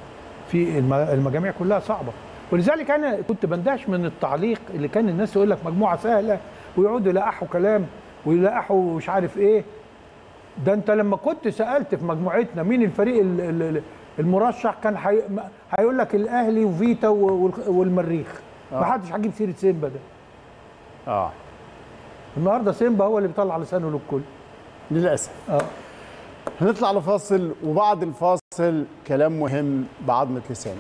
في الم- المجاميع كلها صعبه ولذلك انا كنت بندهش من التعليق اللي كان الناس يقول لك مجموعه سهله ويقعدوا يلقحوا كلام ويلقحوا مش عارف ايه ده انت لما كنت سالت في مجموعتنا مين الفريق ال- ال- ال- المرشح كان حي... ما- هيقول لك الاهلي وفيتا و- والخ- والمريخ ما حدش هيجيب سيره سيمبا ده اه النهارده سيمبا هو اللي بيطلع لسانه للكل للاسف اه هنطلع لفاصل وبعد الفاصل كلام مهم بعظمة لساني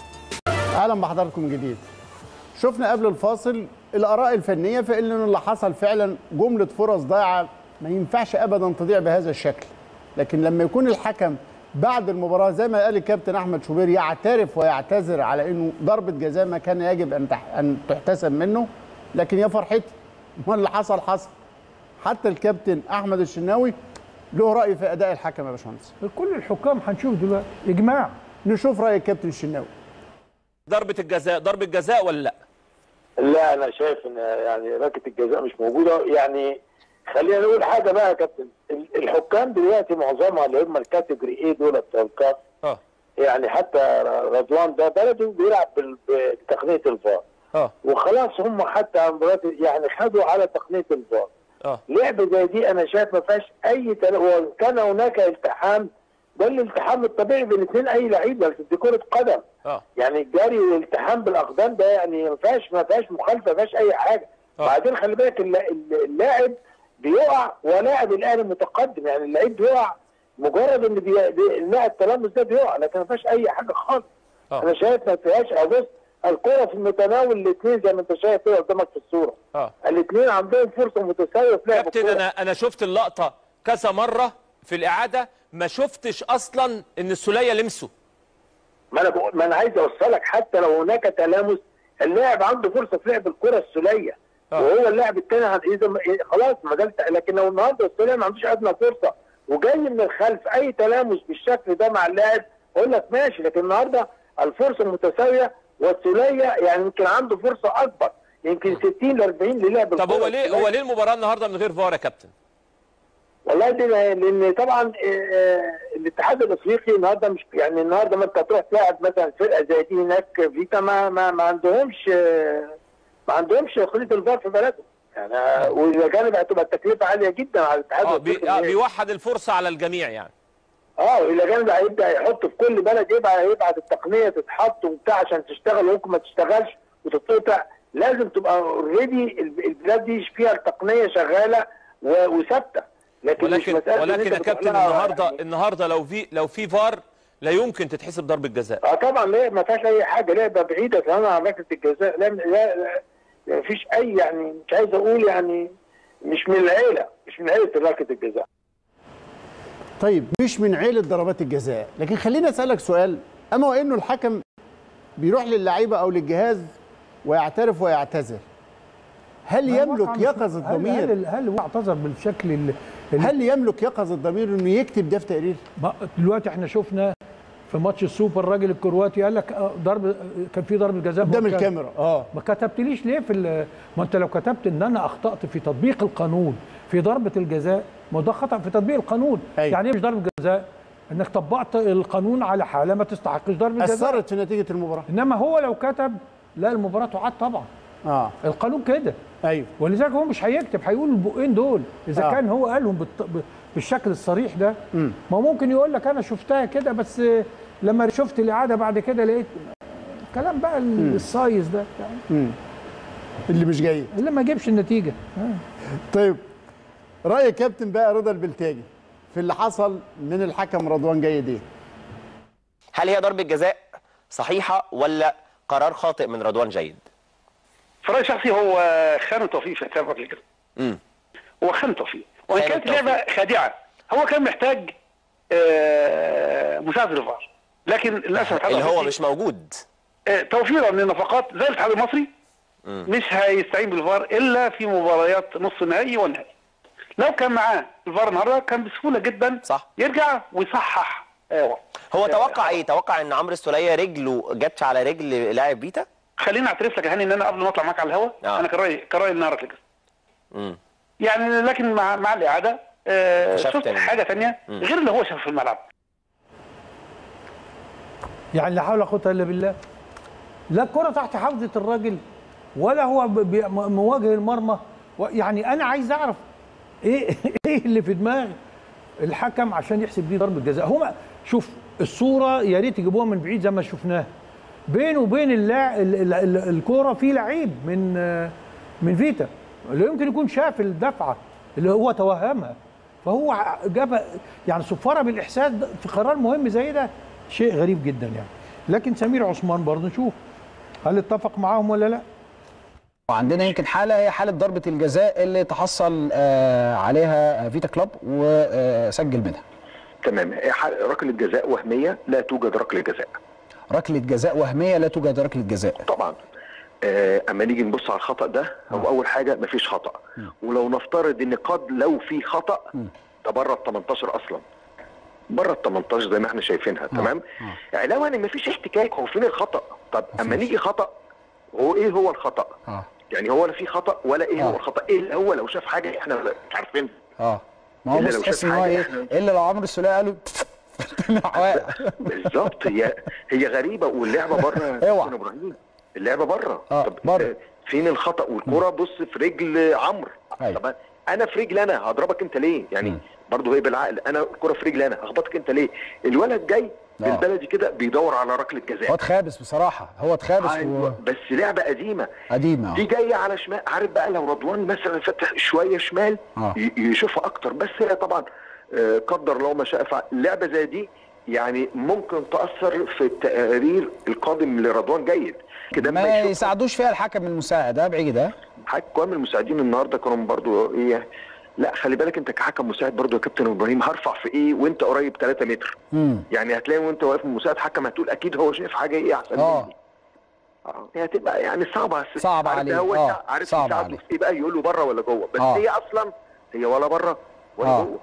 اهلا بحضراتكم من جديد شفنا قبل الفاصل الاراء الفنيه في ان اللي حصل فعلا جمله فرص ضايعه ما ينفعش ابدا تضيع بهذا الشكل لكن لما يكون الحكم بعد المباراه زي ما قال الكابتن احمد شوبير يعترف ويعتذر على انه ضربه جزاء ما كان يجب ان تح- ان تحتسب منه لكن يا فرحتي ما اللي حصل حصل حتى الكابتن احمد الشناوي له راي في اداء الحكم يا باشمهندس كل الحكام هنشوف دلوقتي اجماع نشوف راي الكابتن الشناوي ضربه الجزاء ضربه جزاء ولا لا لا انا شايف ان يعني ركله الجزاء مش موجوده يعني خلينا نقول حاجه بقى يا كابتن ال- الحكام دلوقتي معظمها اللي هم الكاتيجوري ايه دول بتوع الكاف اه يعني حتى رضوان ده بلده بيلعب بال- بتقنيه الفار اه وخلاص هم حتى مرات يعني خدوا على تقنيه الفار اه لعبه زي دي انا شايف ما فيهاش اي تل... وان كان هناك التحام ده الالتحام الطبيعي بين اثنين اي لعيب بس دي كره قدم اه يعني الجري والالتحام بالاقدام ده يعني ما فيهاش ما فيهاش مخالفه ما فيهاش اي حاجه آه. بعدين خلي بالك الل- الل- اللاعب بيقع ولاعب الاهلي متقدم يعني اللعيب بيقع مجرد ان بي... بي... اللاعب التلامس ده بيقع لكن ما فيهاش اي حاجه خالص آه. انا شايف ما فيهاش أو بص الكره في المتناول الاثنين زي ما انت شايف كده قدامك في الصوره اه الاثنين عندهم فرصه متساويه في لعب كابتن الكرة. انا انا شفت اللقطه كذا مره في الاعاده ما شفتش اصلا ان السوليه لمسه ما انا بقول ما انا عايز اوصلك حتى لو هناك تلامس اللاعب عنده فرصه في لعب الكره الثلاثيه آه. وهو اللاعب الثاني عن- اذا ما- إيه، خلاص ما ده الت- لكن لو النهارده الثلاثي ما عندوش ادنى فرصه وجاي من الخلف اي تلامس بالشكل ده مع اللاعب اقول لك ماشي لكن النهارده الفرصه متساويه والثلاثيه يعني يمكن عنده فرصه اكبر يمكن 60 ل 40 للعب طب الكرة هو ليه الثلاثي. هو ليه المباراه النهارده من غير فار يا كابتن والله دي لان طبعا آه، آه، الاتحاد الافريقي النهارده مش يعني النهارده ما انت تروح تلاعب مثلا فرقه زي دي هناك فيتا ما ما, ما عندهمش آه، ما عندهمش تقنيه الفار في بلدهم يعني آه، واذا كانت هتبقى التكلفه عاليه جدا على الاتحاد اه بي... الافريقي آه بيوحد الفرصه على الجميع يعني اه واذا كان هيبدا يحط في كل بلد يبقى يبعت التقنيه تتحط وبتاع عشان تشتغل وممكن ما تشتغلش وتتقطع لازم تبقى اوريدي البلاد دي فيها التقنيه شغاله و- وثابته لكن مش ولكن مسألة إن ولكن أنت يا بتروح كابتن لها النهارده يعني- النهارده لو في لو في فار لا يمكن تتحسب ضربه جزاء اه طبعا لا ما فيهاش اي حاجه لعبه بعيده تماما عن ركله الجزاء لا لا لا ما فيش اي يعني مش عايز اقول يعني مش من العيله مش من عيله ركله الجزاء طيب مش من عيلة ضربات الجزاء لكن خليني أسألك سؤال أما وإنه الحكم بيروح للعيبة أو للجهاز ويعترف ويعتذر هل يملك يقظة هل, ضمير هل, هل هو اعتذر بالشكل اللي, اللي هل يملك يقظة ضمير إنه يكتب ده في تقرير ما- دلوقتي احنا شفنا في ماتش السوبر الراجل الكرواتي قال لك آه، ضرب آه، كان في ضربه جزاء قدام مؤكدة. الكاميرا اه ما كتبتليش ليه في ال- ما انت لو كتبت ان انا اخطات في تطبيق القانون في ضربه الجزاء ما ده خطا في تطبيق القانون أيوة. يعني ايه مش ضربه جزاء انك طبقت القانون على حاله ما تستحقش ضربه جزاء أثرت في نتيجة المباراة انما هو لو كتب لا المباراه تعاد طبعا اه القانون كده أيوه ولذلك هو مش هيكتب هيقول البقين دول اذا آه. آه. كان هو قالهم بالط... ب- بالشكل الصريح ده ما هو ممكن يقول لك انا شفتها كده بس آه، لما شفت الاعاده بعد كده لقيت كلام بقى ال- الصايص ده يعني اللي مش جاي اللي ما جابش النتيجه آه. طيب رأي كابتن بقى رضا البلتاجي في اللي حصل من الحكم رضوان جيد إيه هل هي ضربة جزاء صحيحة ولا قرار خاطئ من رضوان جيد؟ في رايي الشخصي هو خان توفيق في حساب ركله الجزاء امم هو خان توفيق وان خان كانت توفيق. لعبه خادعه هو كان محتاج آه، مساعد الفار لكن للاسف الاتحاد اللي هو الأفريقي، مش موجود آه، توفيرا للنفقات زي الاتحاد المصري مش هيستعين بالفار الا في مباريات نص النهائي والنهائي لو كان معاه الفار النهارده كان بسهوله جدا صح. يرجع ويصحح اه هو توقع ايه توقع ان عمرو السوليه رجله جاتش على رجل لاعب فيتا خليني اعترف لك يا هاني ان انا قبل ما اطلع معاك على الهواء آه. انا كان رايي كان رايي انها ركله امم يعني لكن مع مع الاعاده آه شفت شفت ال- حاجه ثانيه مم. غير اللي هو شافه في الملعب يعني لا حول ولا قوه الا بالله لا الكره تحت حوزه الراجل ولا هو ب- ب- م- مواجه المرمى و- يعني انا عايز اعرف ايه ايه اللي في دماغ الحكم عشان يحسب دي ضربه جزاء هما شوف الصوره يا ريت يجيبوها من بعيد زي ما شفناها بينه وبين اللاع... ال- ال- ال- الكوره في لعيب من آه، من فيتا اللي يمكن يكون شاف الدفعه اللي هو توهمها فهو ع- جاب يعني صفاره بالاحساس ده في قرار مهم زي ده شيء غريب جدا يعني لكن سمير عثمان برضه نشوف هل اتفق معاهم ولا لا وعندنا يمكن حاله هي حاله ضربه الجزاء اللي تحصل آه، عليها فيتا كلوب وسجل منها تمام ح- ركله جزاء وهميه لا توجد ركله جزاء ركله جزاء وهميه لا توجد ركله جزاء طبعا آه، اما نيجي نبص على الخطا ده هو اول حاجه مفيش خطا ولو نفترض ان قد لو في خطا ده بره ال 18 اصلا بره ال 18 زي ما احنا شايفينها تمام علاوه ان مفيش احتكاك هو فين الخطا طب اما نيجي خطا هو ايه هو الخطا اه يعني هو لا في خطا ولا ايه هو الخطا ايه اللي هو لو شاف حاجه احنا مش عارفين اه ما هو إلا بص لو تحس شاف ان هو حاجة ايه إحنا- الا لو عمرو السوليه قالوا واقع بالظبط هي هي غريبه واللعبه بره يا اوعى. كابتن ابراهيم اللعبه بره اه طب بره آه، فين الخطا والكره بص في رجل عمرو طب انا في رجل انا هضربك انت ليه يعني برضه هي بالعقل انا الكره في رجلي انا هخبطك انت ليه الولد جاي بالبلدي كده بيدور على ركله هو جزاء اتخابس بصراحه هو اتخابس أيوة، بس لعبه قديمه قديمه دي جايه على شمال عارف بقى لو رضوان مثلا فتح شويه شمال آه. ي- يشوفها اكتر بس هي طبعا آه، قدر الله ما شاء فعل لعبه زي دي يعني ممكن تاثر في التقارير القادم لرضوان جيد كده ما يساعدوش فيها الحكم المساعد ها بعيد ها حكام المساعدين النهارده كانوا برضو ايه لا خلي بالك انت كحكم مساعد برضو يا كابتن ابراهيم هرفع في ايه وانت قريب 3 متر امم يعني هتلاقي وانت واقف مساعد حكم هتقول اكيد هو شايف حاجه ايه احسن اه مني اه هي هتبقى يعني صعبه صعب عارف عليه، هو اه، عارف صعب يساعده عليه. في ايه بقى يقول له بره ولا جوه بس اه. هي اصلا هي ولا بره ولا اه. جوه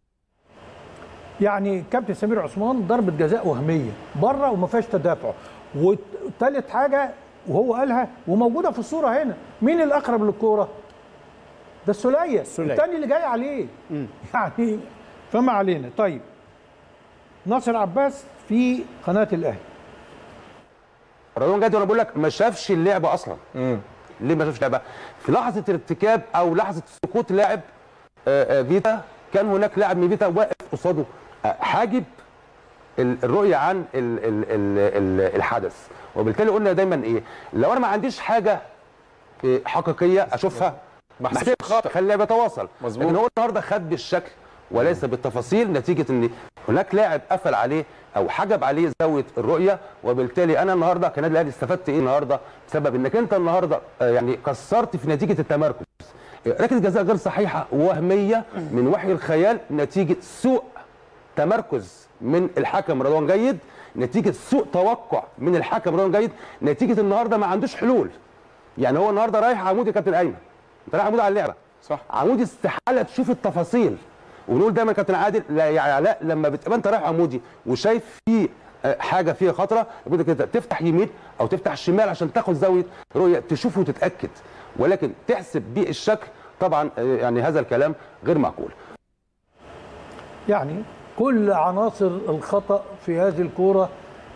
يعني كابتن سمير عثمان ضربه جزاء وهميه بره وما فيهاش تدافع وثالث حاجه وهو قالها وموجوده في الصوره هنا مين الاقرب للكوره ده السوليه السولية. الثاني اللي جاي عليه يعني فما علينا طيب ناصر عباس في قناه الاهلي رضوان جدي وانا بقول لك ما شافش اللعبه اصلا ليه ما شافش اللعبه في لحظه الارتكاب او لحظه سقوط لاعب آه، آه، فيتا كان هناك لاعب من فيتا واقف قصاده آه، حاجب ال- الرؤيه عن ال ال ال ال الحدث وبالتالي قلنا دايما ايه لو انا ما عنديش حاجه آه، حقيقيه اشوفها محسوب خطأ. خلي اللعب يتواصل مظبوط. لكن هو النهارده خد بالشكل وليس بالتفاصيل نتيجه ان هناك لاعب قفل عليه او حجب عليه زاويه الرؤيه وبالتالي انا النهارده كنادي الاهلي استفدت ايه النهارده بسبب انك انت النهارده آه، يعني كسرت في نتيجه التمركز آه، ركله جزاء غير صحيحه وهميه من وحي الخيال نتيجه سوء تمركز من الحكم رضوان جيد نتيجه سوء توقع من الحكم رضوان جيد نتيجه النهارده ما عندوش حلول يعني هو النهارده رايح عمود يا كابتن ايمن انت رايح عمود على اللعبه صح عمود استحاله تشوف التفاصيل ونقول دايما يا كابتن عادل لا يا علاء لما بتبقى انت رايح عمودي وشايف في آه، حاجه فيها خطره يبقى كده تفتح يمين او تفتح شمال عشان تاخد زاويه رؤيه تشوف وتتاكد ولكن تحسب بيه الشكل طبعا آه، يعني هذا الكلام غير معقول يعني كل عناصر الخطأ في هذه الكورة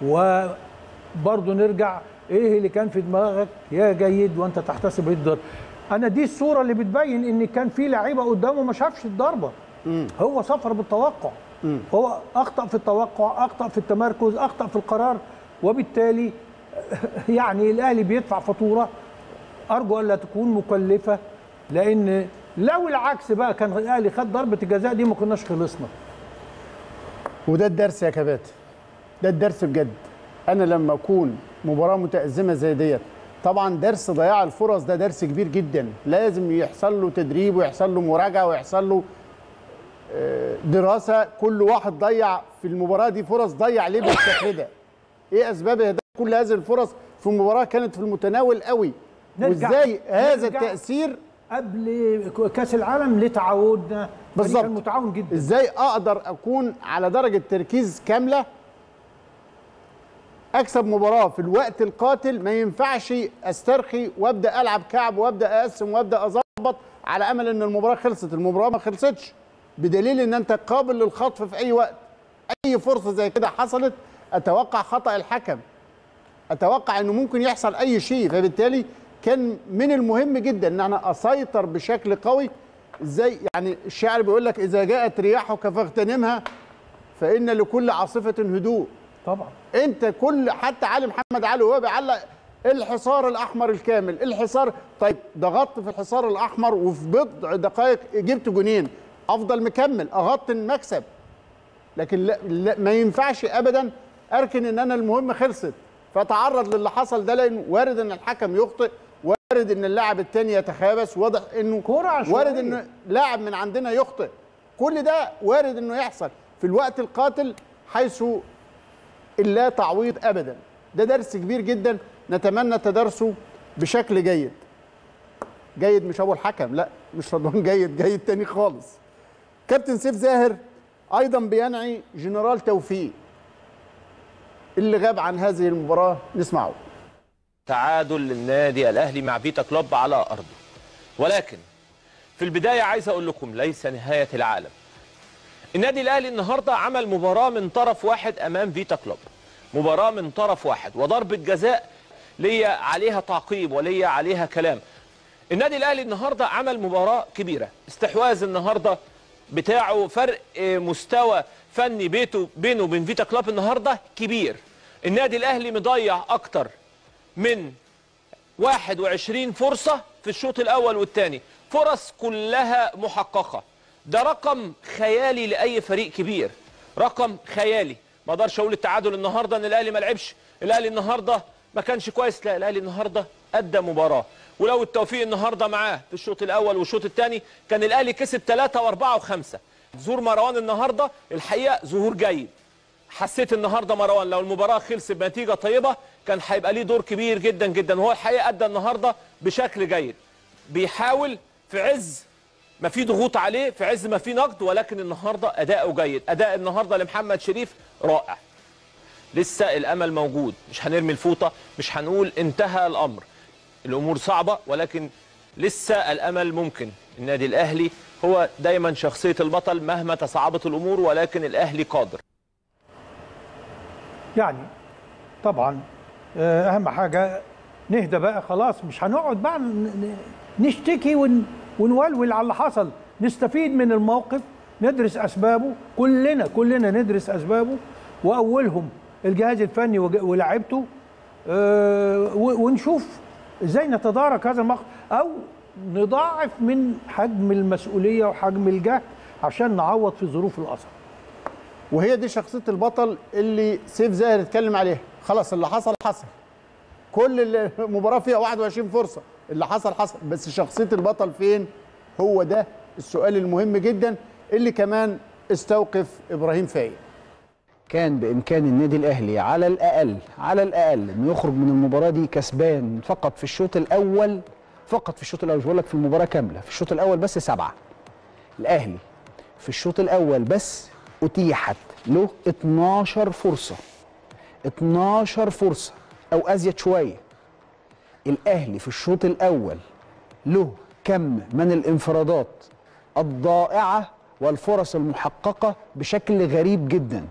وبرضه نرجع ايه اللي كان في دماغك يا جيد وانت تحتسب هذه الضربة انا دي الصورة اللي بتبين ان كان في لعيبة قدامه ما شافش الضربة هو سفر بالتوقع هو اخطأ في التوقع اخطأ في التمركز اخطأ في القرار وبالتالي يعني الاهلي بيدفع فاتورة ارجو الا تكون مكلفة لان لو العكس بقى كان الاهلي خد ضربة الجزاء دي ما كناش خلصنا وده الدرس يا كباتن ده الدرس بجد انا لما اكون مباراه متازمه زي ديت طبعا درس ضياع الفرص ده درس كبير جدا لازم يحصل له تدريب ويحصل له مراجعه ويحصل له آه، دراسه كل واحد ضيع في المباراه دي فرص ضيع ليه بالشكل ده ايه اسباب إهداف كل هذه الفرص في مباراه كانت في المتناول قوي نرجع- وازاي هذا نرجع التاثير قبل كاس العالم لتعودنا بالظبط كان متعاون جدا ازاي اقدر اكون على درجه تركيز كامله اكسب مباراه في الوقت القاتل ما ينفعش استرخي وابدا العب كعب وابدا اقسم وابدا اظبط على امل ان المباراه خلصت المباراه ما خلصتش بدليل ان انت قابل للخطف في اي وقت اي فرصه زي كده حصلت اتوقع خطا الحكم اتوقع انه ممكن يحصل اي شيء فبالتالي كان من المهم جدا ان انا اسيطر بشكل قوي ازاي يعني الشاعر بيقول لك اذا جاءت رياحك فاغتنمها فان لكل عاصفه هدوء طبعا انت كل حتى علي محمد علي وهو بيعلق الحصار الاحمر الكامل الحصار طيب ضغطت في الحصار الاحمر وفي بضع دقائق جبت جونين افضل مكمل اغطي المكسب لكن لا, لا ما ينفعش ابدا اركن ان انا المهم خلصت فتعرض للي حصل ده لان وارد ان الحكم يخطئ وارد ان اللاعب الثاني يتخابس واضح انه كرة عشوائية. وارد ان لاعب من عندنا يخطئ كل ده وارد انه يحصل في الوقت القاتل حيث لا تعويض ابدا ده درس كبير جدا نتمنى تدارسه بشكل جيد جيد مش ابو الحكم لا مش رضوان جيد جيد تاني خالص كابتن سيف زاهر ايضا بينعي جنرال توفيق اللي غاب عن هذه المباراه نسمعه تعادل للنادي الاهلي مع فيتا كلوب على ارضه ولكن في البدايه عايز اقول لكم ليس نهايه العالم النادي الاهلي النهارده عمل مباراه من طرف واحد امام فيتا كلوب مباراه من طرف واحد وضربه جزاء ليا عليها تعقيب وليا عليها كلام النادي الاهلي النهارده عمل مباراه كبيره استحواذ النهارده بتاعه فرق آه، مستوى فني بيته بينه وبين فيتا كلوب النهارده كبير النادي الاهلي مضيع اكتر من 21 فرصة في الشوط الأول والثاني فرص كلها محققة ده رقم خيالي لأي فريق كبير رقم خيالي ما اقدرش اقول التعادل النهارده ان الاهلي ما لعبش الاهلي النهارده ما كانش كويس لا الاهلي النهارده ادى مباراه ولو التوفيق النهارده معاه في الشوط الاول والشوط الثاني كان الاهلي كسب ثلاثة واربعة وخمسة ظهور مروان النهارده الحقيقه ظهور جيد حسيت النهارده مروان لو المباراه خلصت بنتيجه طيبه كان هيبقى ليه دور كبير جدا جدا وهو الحقيقه ادى النهارده بشكل جيد بيحاول في عز ما في ضغوط عليه في عز ما في نقد ولكن النهارده اداؤه جيد اداء النهارده لمحمد شريف رائع لسه الامل موجود مش هنرمي الفوطه مش هنقول انتهى الامر الامور صعبه ولكن لسه الامل ممكن النادي الاهلي هو دايما شخصيه البطل مهما تصعبت الامور ولكن الاهلي قادر يعني طبعا آه، اهم حاجه نهدى بقى خلاص مش هنقعد بقى ن- ن- نشتكي ون ونولول على اللي حصل نستفيد من الموقف ندرس اسبابه كلنا كلنا ندرس اسبابه واولهم الجهاز الفني وج- ولاعيبته آه، و- ونشوف ازاي نتدارك هذا الموقف او نضاعف من حجم المسؤوليه وحجم الجهد عشان نعوض في ظروف الاثر وهي دي شخصيه البطل اللي سيف زاهر اتكلم عليها خلاص اللي حصل حصل كل المباراه فيها 21 فرصه اللي حصل حصل بس شخصيه البطل فين هو ده السؤال المهم جدا اللي كمان استوقف ابراهيم فايق كان بامكان النادي الاهلي على الاقل على الاقل انه يخرج من المباراه دي كسبان فقط في الشوط الاول فقط في الشوط الاول مش بقول لك في المباراه كامله في الشوط الاول بس سبعه الاهلي في الشوط الاول بس اتيحت له 12 فرصه 12 فرصه او ازيد شويه الاهلي في الشوط الاول له كم من الانفرادات الضائعه والفرص المحققه بشكل غريب جدا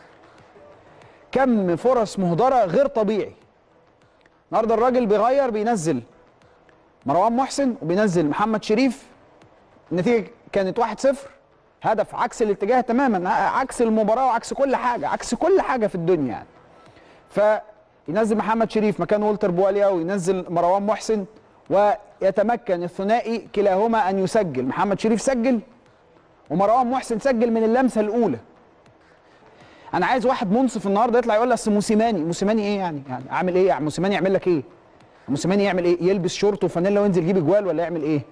كم فرص مهدره غير طبيعي النهارده الراجل بيغير بينزل مروان محسن وبينزل محمد شريف النتيجه كانت 1-0 هدف عكس الاتجاه تماما عكس المباراه وعكس كل حاجه عكس كل حاجه في الدنيا يعني فينزل محمد شريف مكان والتر بواليا وينزل مروان محسن ويتمكن الثنائي كلاهما ان يسجل محمد شريف سجل ومروان محسن سجل من اللمسه الاولى انا عايز واحد منصف النهارده يطلع يقول لي اصل موسيماني موسيماني ايه يعني يعني عامل ايه يعني موسيماني يعمل لك ايه موسيماني يعمل ايه يلبس شورت وفانيلا وينزل يجيب اجوال ولا يعمل ايه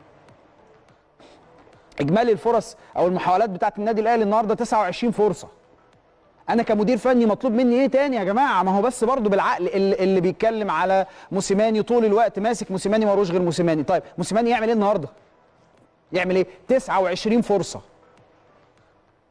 اجمالي الفرص او المحاولات بتاعت النادي الاهلي النهارده 29 فرصه انا كمدير فني مطلوب مني ايه تاني يا جماعه ما هو بس برضه بالعقل اللي, اللي بيتكلم على موسيماني طول الوقت ماسك موسيماني مالوش غير موسيماني طيب موسيماني يعمل ايه النهارده يعمل ايه 29 فرصه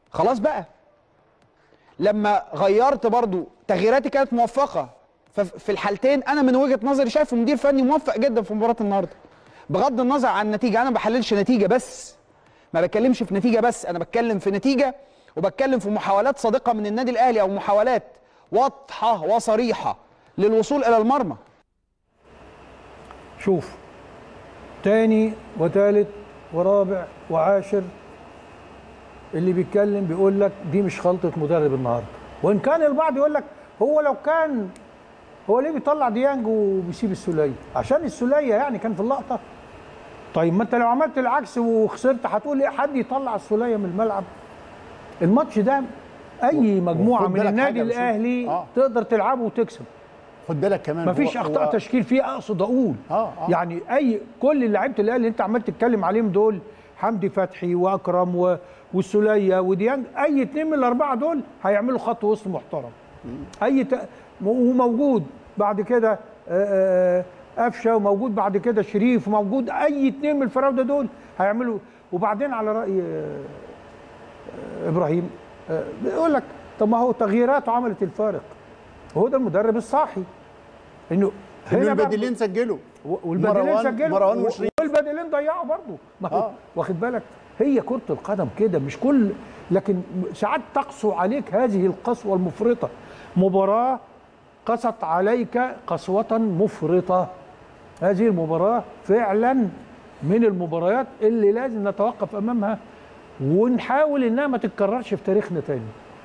خلاص بقى لما غيرت برضو تغييراتي كانت موفقه ففي الحالتين انا من وجهه نظري شايفه مدير فني موفق جدا في مباراه النهارده بغض النظر عن النتيجه انا ما بحللش نتيجه بس ما بتكلمش في نتيجه بس انا بتكلم في نتيجه وبتكلم في محاولات صادقه من النادي الاهلي او محاولات واضحه وصريحه للوصول الى المرمى شوف تاني وتالت ورابع وعاشر اللي بيتكلم بيقول لك دي مش خلطه مدرب النهارده وان كان البعض يقول لك هو لو كان هو ليه بيطلع ديانج وبيسيب السوليه عشان السوليه يعني كان في اللقطه طيب ما انت لو عملت العكس وخسرت هتقول ايه حد يطلع السوليه من الملعب الماتش ده اي مجموعه وخد من بالك النادي حاجة يا باشمهندس. الاهلي آه. تقدر تلعبه وتكسب خد بالك كمان مفيش هو- اخطاء هو- تشكيل فيه اقصد اقول آه، آه. يعني اي كل لعيبه الاهلي اللي انت عمال تتكلم عليهم دول حمدي فتحي واكرم و... والسوليه وديانج اي اتنين من الاربعه دول هيعملوا خط وسط محترم اي ت... م- وموجود بعد كده آه، آه، قفشه وموجود بعد كده شريف وموجود اي اتنين من الفراوده دول هيعملوا وبعدين على راي آه، آه، ابراهيم آه، بيقول لك طب ما هو تغييراته عملت الفارق وهو ده المدرب الصاحي انه إنه هنا بقى- البديلين سجلوا والبديلين مروان- سجلوا مروان و- وشريف. والبديلين ضيعوا برضه ما هو آه. واخد بالك هي كرة القدم كده مش كل لكن ساعات تقسو عليك هذه القسوة المفرطة مباراة قست عليك قسوة مفرطة هذه المباراة فعلا من المباريات اللي لازم نتوقف أمامها ونحاول إنها ما تتكررش في تاريخنا تاني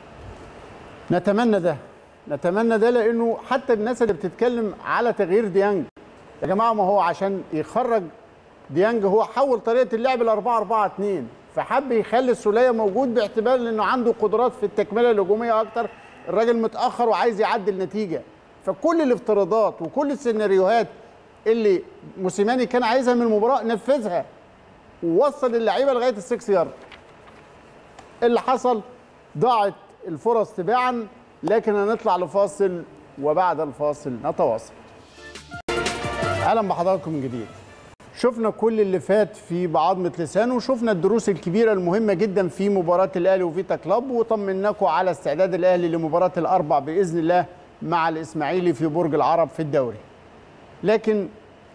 نتمنى ده نتمنى ده لانه حتى الناس اللي بتتكلم على تغيير ديانج يا جماعه ما هو عشان يخرج ديانج هو حول طريقه اللعب ل 4 4 2 فحب يخلي السوليه موجود باعتبار انه عنده قدرات في التكمله الهجوميه اكتر الراجل متاخر وعايز يعدل نتيجه فكل الافتراضات وكل السيناريوهات اللي موسيماني كان عايزها من المباراه نفذها ووصل اللعيبه لغايه السكس يارد اللي حصل ضاعت الفرص تباعا لكن هنطلع لفاصل وبعد الفاصل نتواصل اهلا بحضراتكم من جديد شفنا كل اللي فات في بعضمة لسان وشفنا الدروس الكبيرة المهمة جدا في مباراة الأهلي وفيتا كلوب وطمناكم على استعداد الأهلي لمباراة الأربع بإذن الله مع الإسماعيلي في برج العرب في الدوري لكن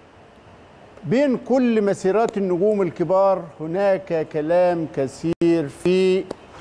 بين كل مسيرات النجوم الكبار هناك كلام كثير في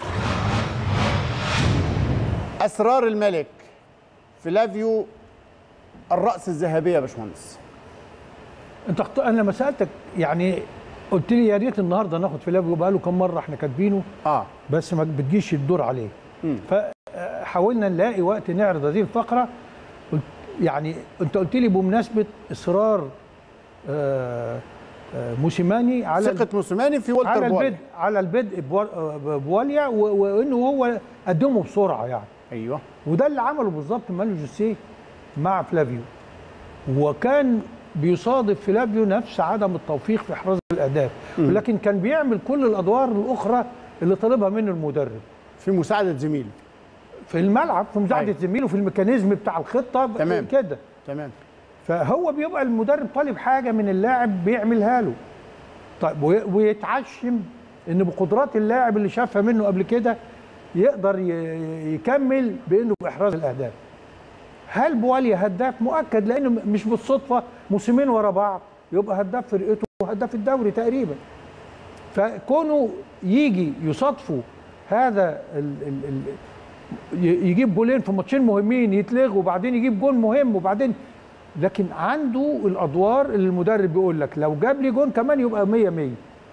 اسرار الملك فلافيو الراس الذهبيه يا باشمهندس انت اخت... انا لما سالتك يعني قلت لي يا ريت النهارده ناخد فلافيو بقاله كم مره احنا كاتبينه اه بس ما بتجيش الدور عليه فحاولنا نلاقي وقت نعرض هذه الفقره قلت يعني انت قلت لي بمناسبه اصرار آه، آه، موسيماني على ثقه موسيماني في والتر على بواليا. البدء على البدء بوا- آه، بواليا و- وانه هو قدمه بسرعه يعني ايوه وده اللي عمله بالظبط مانو جوسيه مع فلافيو وكان بيصادف فلافيو نفس عدم التوفيق في احراز الاهداف مم. ولكن كان بيعمل كل الادوار الاخرى اللي طالبها منه المدرب في مساعده زميله في الملعب في مساعده زميله في الميكانيزم بتاع الخطه تمام. كده تمام فهو بيبقى المدرب طالب حاجه من اللاعب بيعملها له طيب وي- ويتعشم ان بقدرات اللاعب اللي شافها منه قبل كده يقدر ي- يكمل بانه باحراز الاهداف هل بواليا هداف مؤكد لانه م- مش بالصدفه موسمين ورا بعض يبقى هداف فرقته وهداف الدوري تقريبا فكونه يجي يصادفوا هذا ال ال ال ي- يجيب جولين في ماتشين مهمين يتلغوا وبعدين يجيب جول مهم وبعدين لكن عنده الادوار اللي المدرب بيقول لك لو جاب لي جون كمان يبقى 100 100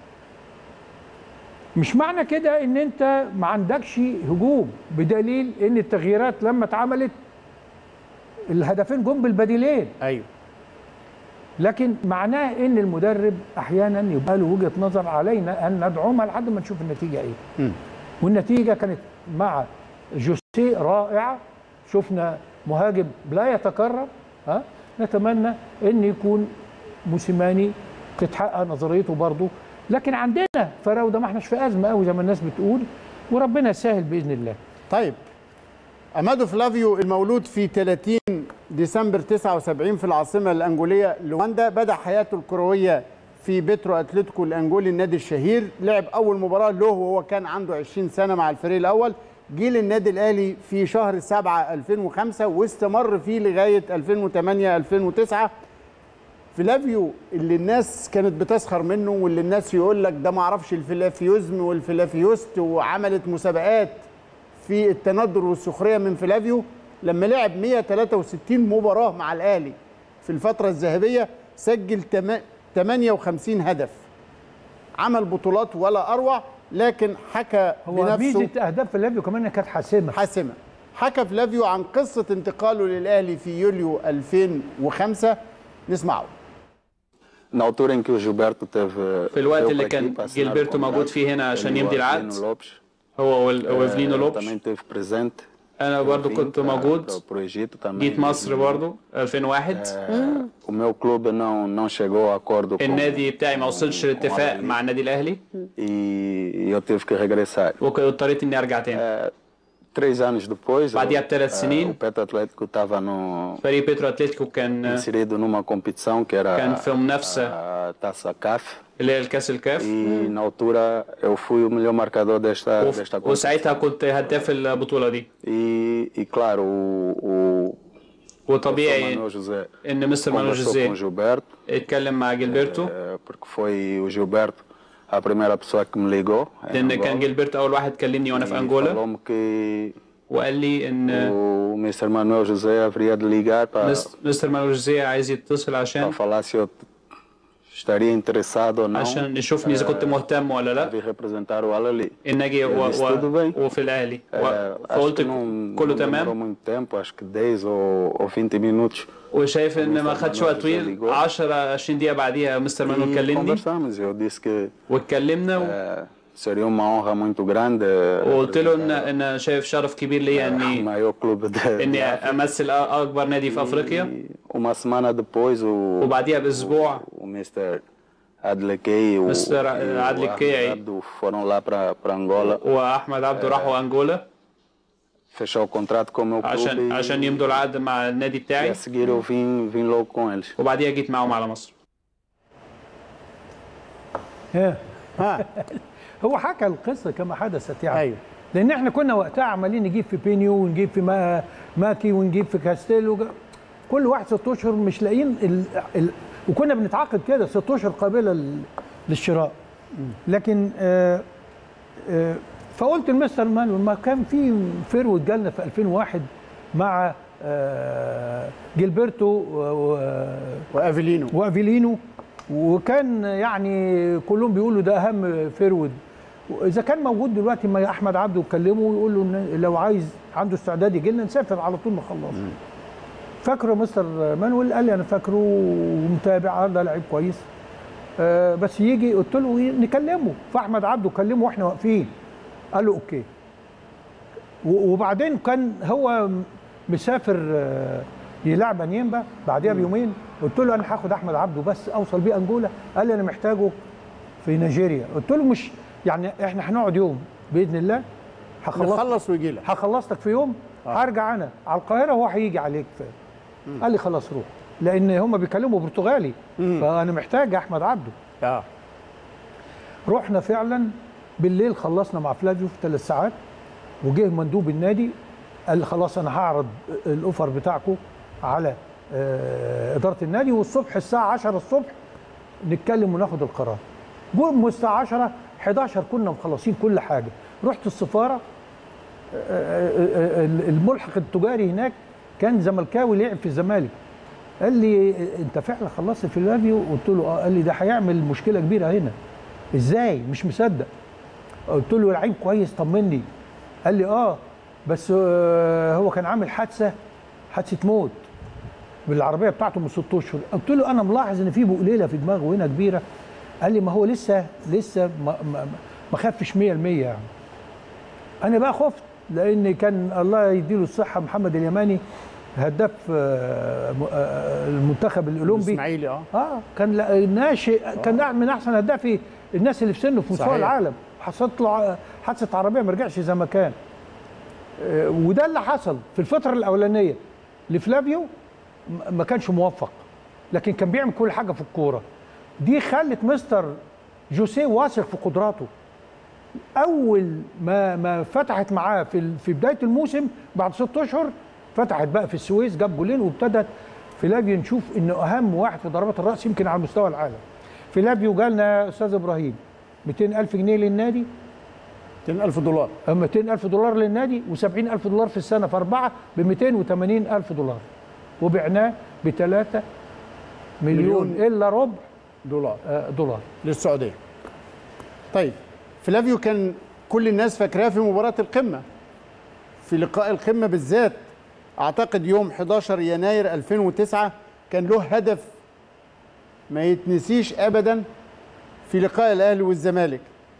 مش معنى كده ان انت ما عندكش هجوم بدليل ان التغييرات لما اتعملت الهدفين جم بالبديلين ايوه لكن معناه ان المدرب احيانا يبقى له وجهه نظر علينا ان ندعمها لحد ما نشوف النتيجه ايه مم. والنتيجه كانت مع جوسيه رائعه شفنا مهاجم لا يتكرر ها نتمنى ان يكون موسيماني تتحقق نظريته برضه لكن عندنا فراوده ما احناش في ازمه قوي زي ما الناس بتقول وربنا يسهل باذن الله طيب امادو فلافيو المولود في 30 ديسمبر 79 في العاصمه الانجوليه لواندا بدا حياته الكرويه في بيترو اتلتيكو الانجولي النادي الشهير لعب اول مباراه له وهو كان عنده 20 سنه مع الفريق الاول جه للنادي الاهلي في شهر 7 2005 واستمر فيه لغايه 2008 2009 فلافيو اللي الناس كانت بتسخر منه واللي الناس يقول لك ده ما اعرفش الفلافيوزم والفلافيوست وعملت مسابقات في التندر والسخريه من فلافيو لما لعب 163 مباراه مع الاهلي في الفتره الذهبيه سجل تما- 58 هدف عمل بطولات ولا اروع لكن حكى هو بنفسه ميزه اهداف فلافيو كمان انها كانت حاسمه حاسمه حكى فلافيو عن قصه انتقاله للاهلي في يوليو 2005 نسمعه Na altura em que o Gilberto teve. في الوقت veio اللي para كان aqui para assinar o جيلبرتو موجود contrato, فيه هنا عشان ele e o يمضي العقد Avelino Lopes, هو وال- eh, وإيفلينو لوبش também teve presente. انا برضو Eu vim كنت para- موجود para- para o Egito também. جيت مصر برضو 2001 Eh, o meu clube não, não chegou a acordo com, النادي بتاعي ما وصلش لاتفاق مع النادي الاهلي e, e eu tive que regressar. واضطريت اني ارجع تاني Três anos depois, بعديها eu- بثلاث eh, سنين. o Petro Atlético estava no, فريق بيترو اتلتيكو كان inserido numa competição que era كان في منافسه a Taça CAF. اللي هي الكاس الكاف E na altura eu fui o melhor marcador desta, وف- desta competição. وساعتها كنت هداف البطوله دي E, e claro, o, o وطبيعي Manuel José ان مستر مانويل conversou com o جوزيه Gilberto, اتكلم مع جيلبرتو eh, porque foi o Gilberto a primeira pessoa que me ligou. em لان Angola, كان جيلبرتو اول واحد كلمني وانا في e انجولا falou-me que وقال لي ان o Mr. Manuel José haveria de ligar para, مس- مستر مانويل جوزيه عايز يتصل para عشان falar se eu estaria interessado ou não عشان يشوفني اذا كنت مهتم ولا لا de representar o Alali. ان اجي و... Eu disse, tudo bem. و... وفي الاهلي و... Eh, acho فقلت que não, كله não demorou تمام muito tempo, acho que 10 ou, ou 20 minutos. وشايف ان ما خدش وقت طويل 10 20 دقيقه بعديها مستر مانويل E كلمني conversamos, eu disse que واتكلمنا و... eh, seria uma honra muito grande وقلت له ان ان أنا شايف شرف كبير ليا o اني maior clube de, اني de África. امثل أ- اكبر نادي في افريقيا Uma semana depois o, وبعديها باسبوع o Mr. Adlekei e o, Mr. e o Adlekei. Ahmed Abdo foram lá para Angola واحمد عبده راحوا انجولا fechar o contrato com o meu clube عشان e, عشان يمضوا العقد مع النادي e بتاعي a seguir eu vim, vim logo com eles. وبعديها جيت معاهم على مصر ها ها هو حكى القصه كما حدثت يعني أيوه. لان احنا كنا وقتها عمالين نجيب في بينيو ونجيب في ما ماكي ونجيب في كاستيلو كل واحد ست اشهر مش لاقيين ال... ال... وكنا بنتعاقد كده ست اشهر قابله لل... للشراء لكن آه آه فقلت لمستر مانويل ما كان في فيرود جالنا في 2001 مع آه جيلبرتو و... و... وافيلينو وافيلينو وكان يعني كلهم بيقولوا ده اهم فيرود اذا كان موجود دلوقتي ما احمد عبده يكلمه ويقول له إن لو عايز عنده استعداد يجي لنا نسافر على طول نخلص فاكره مستر مانويل قال لي انا فاكره ومتابع آه ده لعيب كويس آه بس يجي قلت له إيه، نكلمه فاحمد عبده كلمه واحنا واقفين قال له اوكي و- وبعدين كان هو مسافر آه، يلعب انيمبا بعدها بيومين قلت له انا هاخد احمد عبده بس اوصل بيه انجولا قال لي انا محتاجه في نيجيريا قلت له مش يعني احنا هنقعد يوم باذن الله هخلص نخلص ويجي لك هخلص لك في يوم هرجع انا على القاهره وهو هيجي عليك في قال لي خلاص روح لان هم بيكلموا برتغالي فانا محتاج احمد عبده اه رحنا فعلا بالليل خلصنا مع فلافيو في ثلاث ساعات وجه مندوب النادي قال لي خلاص انا هعرض الاوفر بتاعكم على آه، اداره النادي والصبح الساعه 10 الصبح نتكلم وناخد القرار جم الساعه 10 11 كنا مخلصين كل حاجه رحت السفاره آه، آه، آه، الملحق التجاري هناك كان زملكاوي لعب في الزمالك قال لي انت فعلا خلصت في الفيديو قلت له اه قال لي ده هيعمل مشكله كبيره هنا ازاي مش مصدق قلت له لعيب كويس طمني قال لي اه بس آه هو كان عامل حادثه حادثه موت بالعربيه بتاعته من ست اشهر قلت له انا ملاحظ ان في بقليله في دماغه هنا كبيره قال لي ما هو لسه لسه ما, ما, ما خفش 100% يعني انا بقى خفت لان كان الله يديله الصحه محمد اليماني هداف آه، م- آه، المنتخب الاولمبي الاسماعيلي اه اه كان لا- ناشئ كان من احسن هدافي الناس اللي في سنه في مستوى صحيح. العالم حصلت له حادثه عربيه ما رجعش زي ما كان آه، وده اللي حصل في الفتره الاولانيه لفلافيو م- ما كانش موفق لكن كان بيعمل كل حاجه في الكوره دي خلت مستر جوسيه واثق في قدراته اول ما ما فتحت معاه في ال- في بدايه الموسم بعد ست اشهر فتحت بقى في السويس جاب جولين وابتدت فيلافيو نشوف انه اهم واحد في ضربات الراس يمكن على مستوى العالم فيلافيو جالنا يا استاذ ابراهيم 200000 جنيه للنادي 200000 دولار 200000 دولار للنادي و70000 دولار في السنه في اربعه ب 280000 دولار وبعناه ب 3 مليون, مليون الا ربع دولار آه، دولار للسعوديه طيب فلافيو كان كل الناس فاكراه في مباراه القمه في لقاء القمه بالذات اعتقد يوم 11 يناير 2009 كان له هدف ما يتنسيش ابدا في لقاء الاهلي والزمالك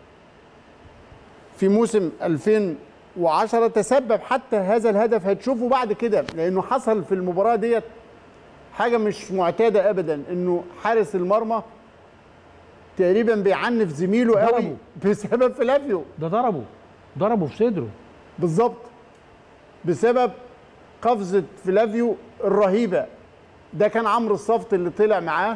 في موسم 2010 تسبب حتى هذا الهدف هتشوفه بعد كده لانه حصل في المباراه ديت حاجه مش معتاده ابدا انه حارس المرمى تقريبا بيعنف زميله قوي ضربه. بسبب فلافيو ده ضربه ضربه في صدره بالظبط بسبب قفزه فلافيو الرهيبه ده كان عمرو الصفت اللي طلع معاه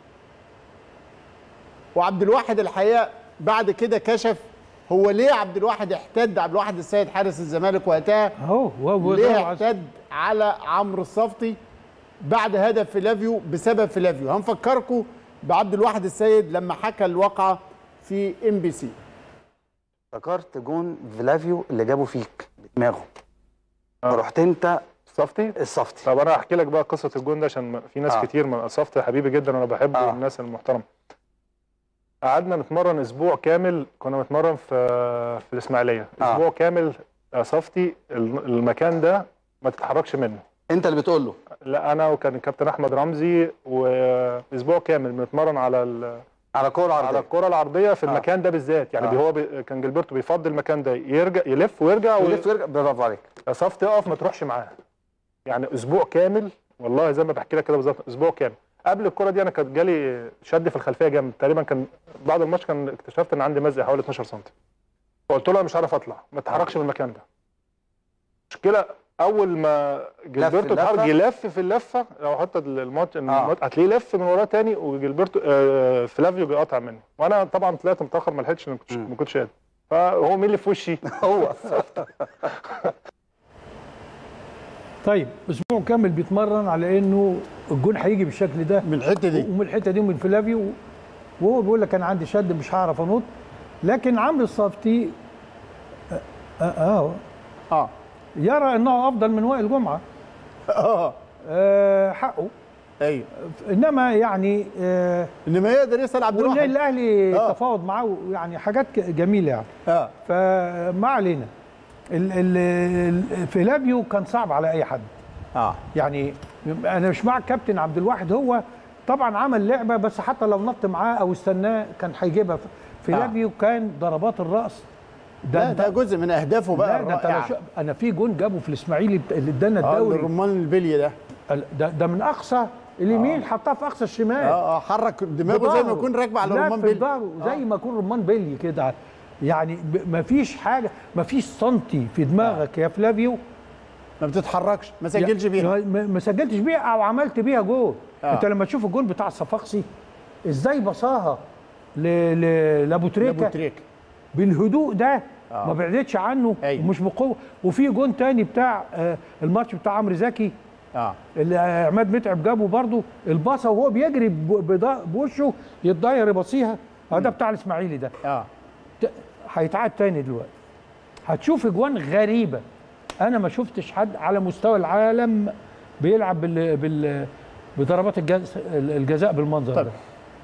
وعبد الواحد الحقيقه بعد كده كشف هو ليه عبد الواحد احتد عبد الواحد السيد حارس الزمالك وقتها اهو هو ليه ضرب على- احتد على عمرو الصفتي بعد هدف فلافيو بسبب فلافيو هنفكركم بعبد الواحد السيد لما حكى الواقعه في ام بي سي افتكرت جون فلافيو اللي جابه فيك بدماغه فرحت انت صفتي الصفتي طب انا هحكي لك بقى قصه الجون ده عشان في ناس آه. آه. كتير من صفتي حبيبي جدا وانا بحبه آه. آه. الناس المحترمه قعدنا نتمرن اسبوع كامل كنا بنتمرن في في الاسماعيليه آه. اسبوع كامل يا صفتي الم- المكان ده ما تتحركش منه انت اللي بتقول له لا انا وكان الكابتن احمد رمزي واسبوع كامل بنتمرن على ال... على كوره على عرضيه الكره العرضيه في آه. المكان ده بالذات يعني آه. آه. هو بي... كان جilberto بيفضل المكان ده يرجع يلف ويرجع يلف ويرجع برافو عليك يا صفتي اقف ما تروحش معاه يعني اسبوع كامل والله زي ما بحكي لك كده بالظبط اسبوع كامل قبل الكره دي انا كانت جالي شد في الخلفيه جامد تقريبا كان بعد الماتش كان اكتشفت ان عندي مزق حوالي 12 سم فقلت له انا مش عارف اطلع ما تتحركش من المكان ده مشكله اول ما جilberto اللفة. اتحرك يلف في اللفه لو حط الماتش الماتش هتلاقيه لف من وراه تاني وجilberto آه فلافيو جه قاطع مني وانا طبعا طلعت متاخر ما لحقتش ما كنتش- ما كنتش قادر فهو مين اللي في وشي هو طيب اسبوع كامل بيتمرن على انه الجون هيجي بالشكل ده من الحته دي ومن الحته دي ومن فلافيو وهو بيقول لك انا عندي شد مش هعرف انط لكن عمرو الصفتي اه اه, آه. يرى انه افضل من وائل جمعه اه آه حقه ايوه انما يعني آه انما يقدر يسال عبد الواحد والنادي الاهلي آه. تفاوض معاه يعني حاجات ك- جميله يعني اه فما علينا ال- ال- ال- فلافيو كان صعب على اي حد اه يعني انا مش مع الكابتن عبد الواحد هو طبعا عمل لعبه بس حتى لو نط معاه او استناه كان هيجيبها فلافيو كان ضربات الراس ده ده جزء من اهدافه بقى لا ده أنت لو الرائعه شو- انا في جون جابه في الاسماعيلي بت- اللي ادانا اه الدوري الرمان البلي ده ده, ده من اقصى اليمين حطها في اقصى الشمال اه اه حرك دماغه زي ما يكون راكب على رمان بلي بلي زي ما يكون رمان بلي كده يعني ما فيش حاجه ما فيش سنتي في دماغك يا فلافيو ما بتتحركش ما سجلش بيها ما ما سجلتش بيها او عملت بيها جول آه. انت لما تشوف الجول بتاع الصفاقسي ازاي بصاها ل... ل... لابو تريكه لابو تريكة. بالهدوء ده آه. ما بعدتش عنه أيوة. ومش بقوه وفي جون تاني بتاع آه، الماتش بتاع عمرو زكي اه اللي عماد متعب جابه برضه الباصه وهو بيجري ب- بض- بوشه يتضير يبصيها اه ده بتاع الاسماعيلي ده اه ت- هيتعاد تاني دلوقتي هتشوف اجوان غريبه انا ما شفتش حد على مستوى العالم بيلعب بال بال بضربات الجز... الجزاء بالمنظر طيب. ده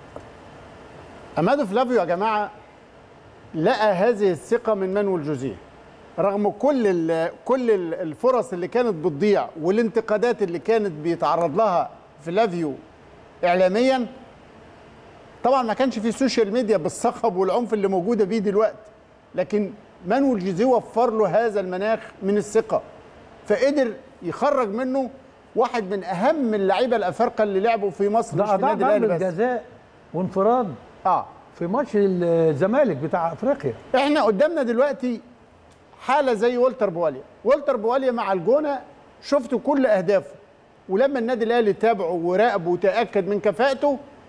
امادو فلافيو يا جماعه لقى هذه الثقه من مانويل جوزيه رغم كل ال كل ال- الفرص اللي كانت بتضيع والانتقادات اللي كانت بيتعرض لها فلافيو اعلاميا طبعا ما كانش في سوشيال ميديا بالصخب والعنف اللي موجوده بيه دلوقتي لكن مانويل جوزيه وفر له هذا المناخ من الثقه فقدر يخرج منه واحد من اهم اللعيبه الافارقه اللي لعبوا في مصر مش ده في اضاع النادي الاهلي ضربه بس جزاء وانفراد اه في ماتش الزمالك بتاع افريقيا احنا قدامنا دلوقتي حاله زي والتر بواليا والتر بواليا مع الجونه شفتوا كل اهدافه ولما النادي الاهلي تابعه وراقبه وتاكد من كفاءته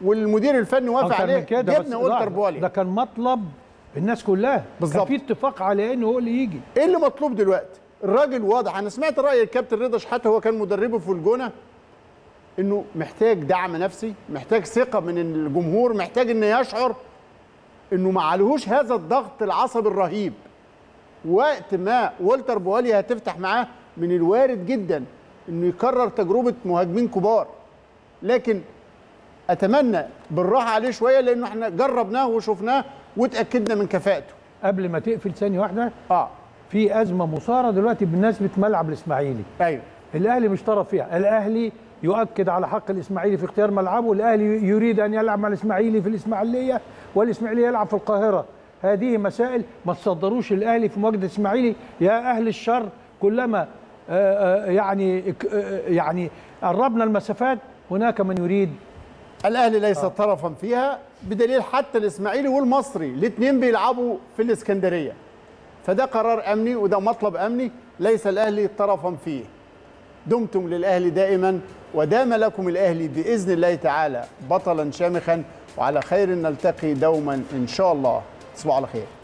والمدير الفني وافق أكتر عليه من كده بس جبنا ولتر لا، بوالي ده كان مطلب الناس كلها بالظبط. كان في اتفاق على انه هو اللي يجي ايه اللي مطلوب دلوقتي الراجل واضح انا سمعت راي الكابتن رضا شحاته هو كان مدربه في الجونه انه محتاج دعم نفسي محتاج ثقه من الجمهور محتاج انه يشعر انه ما عليهوش هذا الضغط العصبي الرهيب وقت ما والتر بوالي هتفتح معاه من الوارد جدا انه يكرر تجربه مهاجمين كبار لكن اتمنى بالراحه عليه شويه لانه احنا جربناه وشفناه وتاكدنا من كفاءته قبل ما تقفل ثانيه واحده اه في ازمه مثاره دلوقتي بالنسبه ملعب الاسماعيلي ايوه الاهلي مش طرف فيها الاهلي يؤكد على حق الاسماعيلي في اختيار ملعبه الاهلي يريد ان يلعب مع الاسماعيلي في الاسماعيليه والاسماعيلي يلعب في القاهره هذه مسائل ما تصدروش الاهلي في مواجهه الاسماعيلي يا اهل الشر كلما آه، آه، يعني آه، يعني قربنا المسافات هناك من يريد الاهلي ليس طرفا فيها بدليل حتى الاسماعيلي والمصري الاثنين بيلعبوا في الاسكندريه فده قرار امني وده مطلب امني ليس الاهلي طرفا فيه دمتم للاهلي دائما ودام لكم الاهلي باذن الله تعالى بطلا شامخا وعلى خير نلتقي دوما ان شاء الله تصبحوا على خير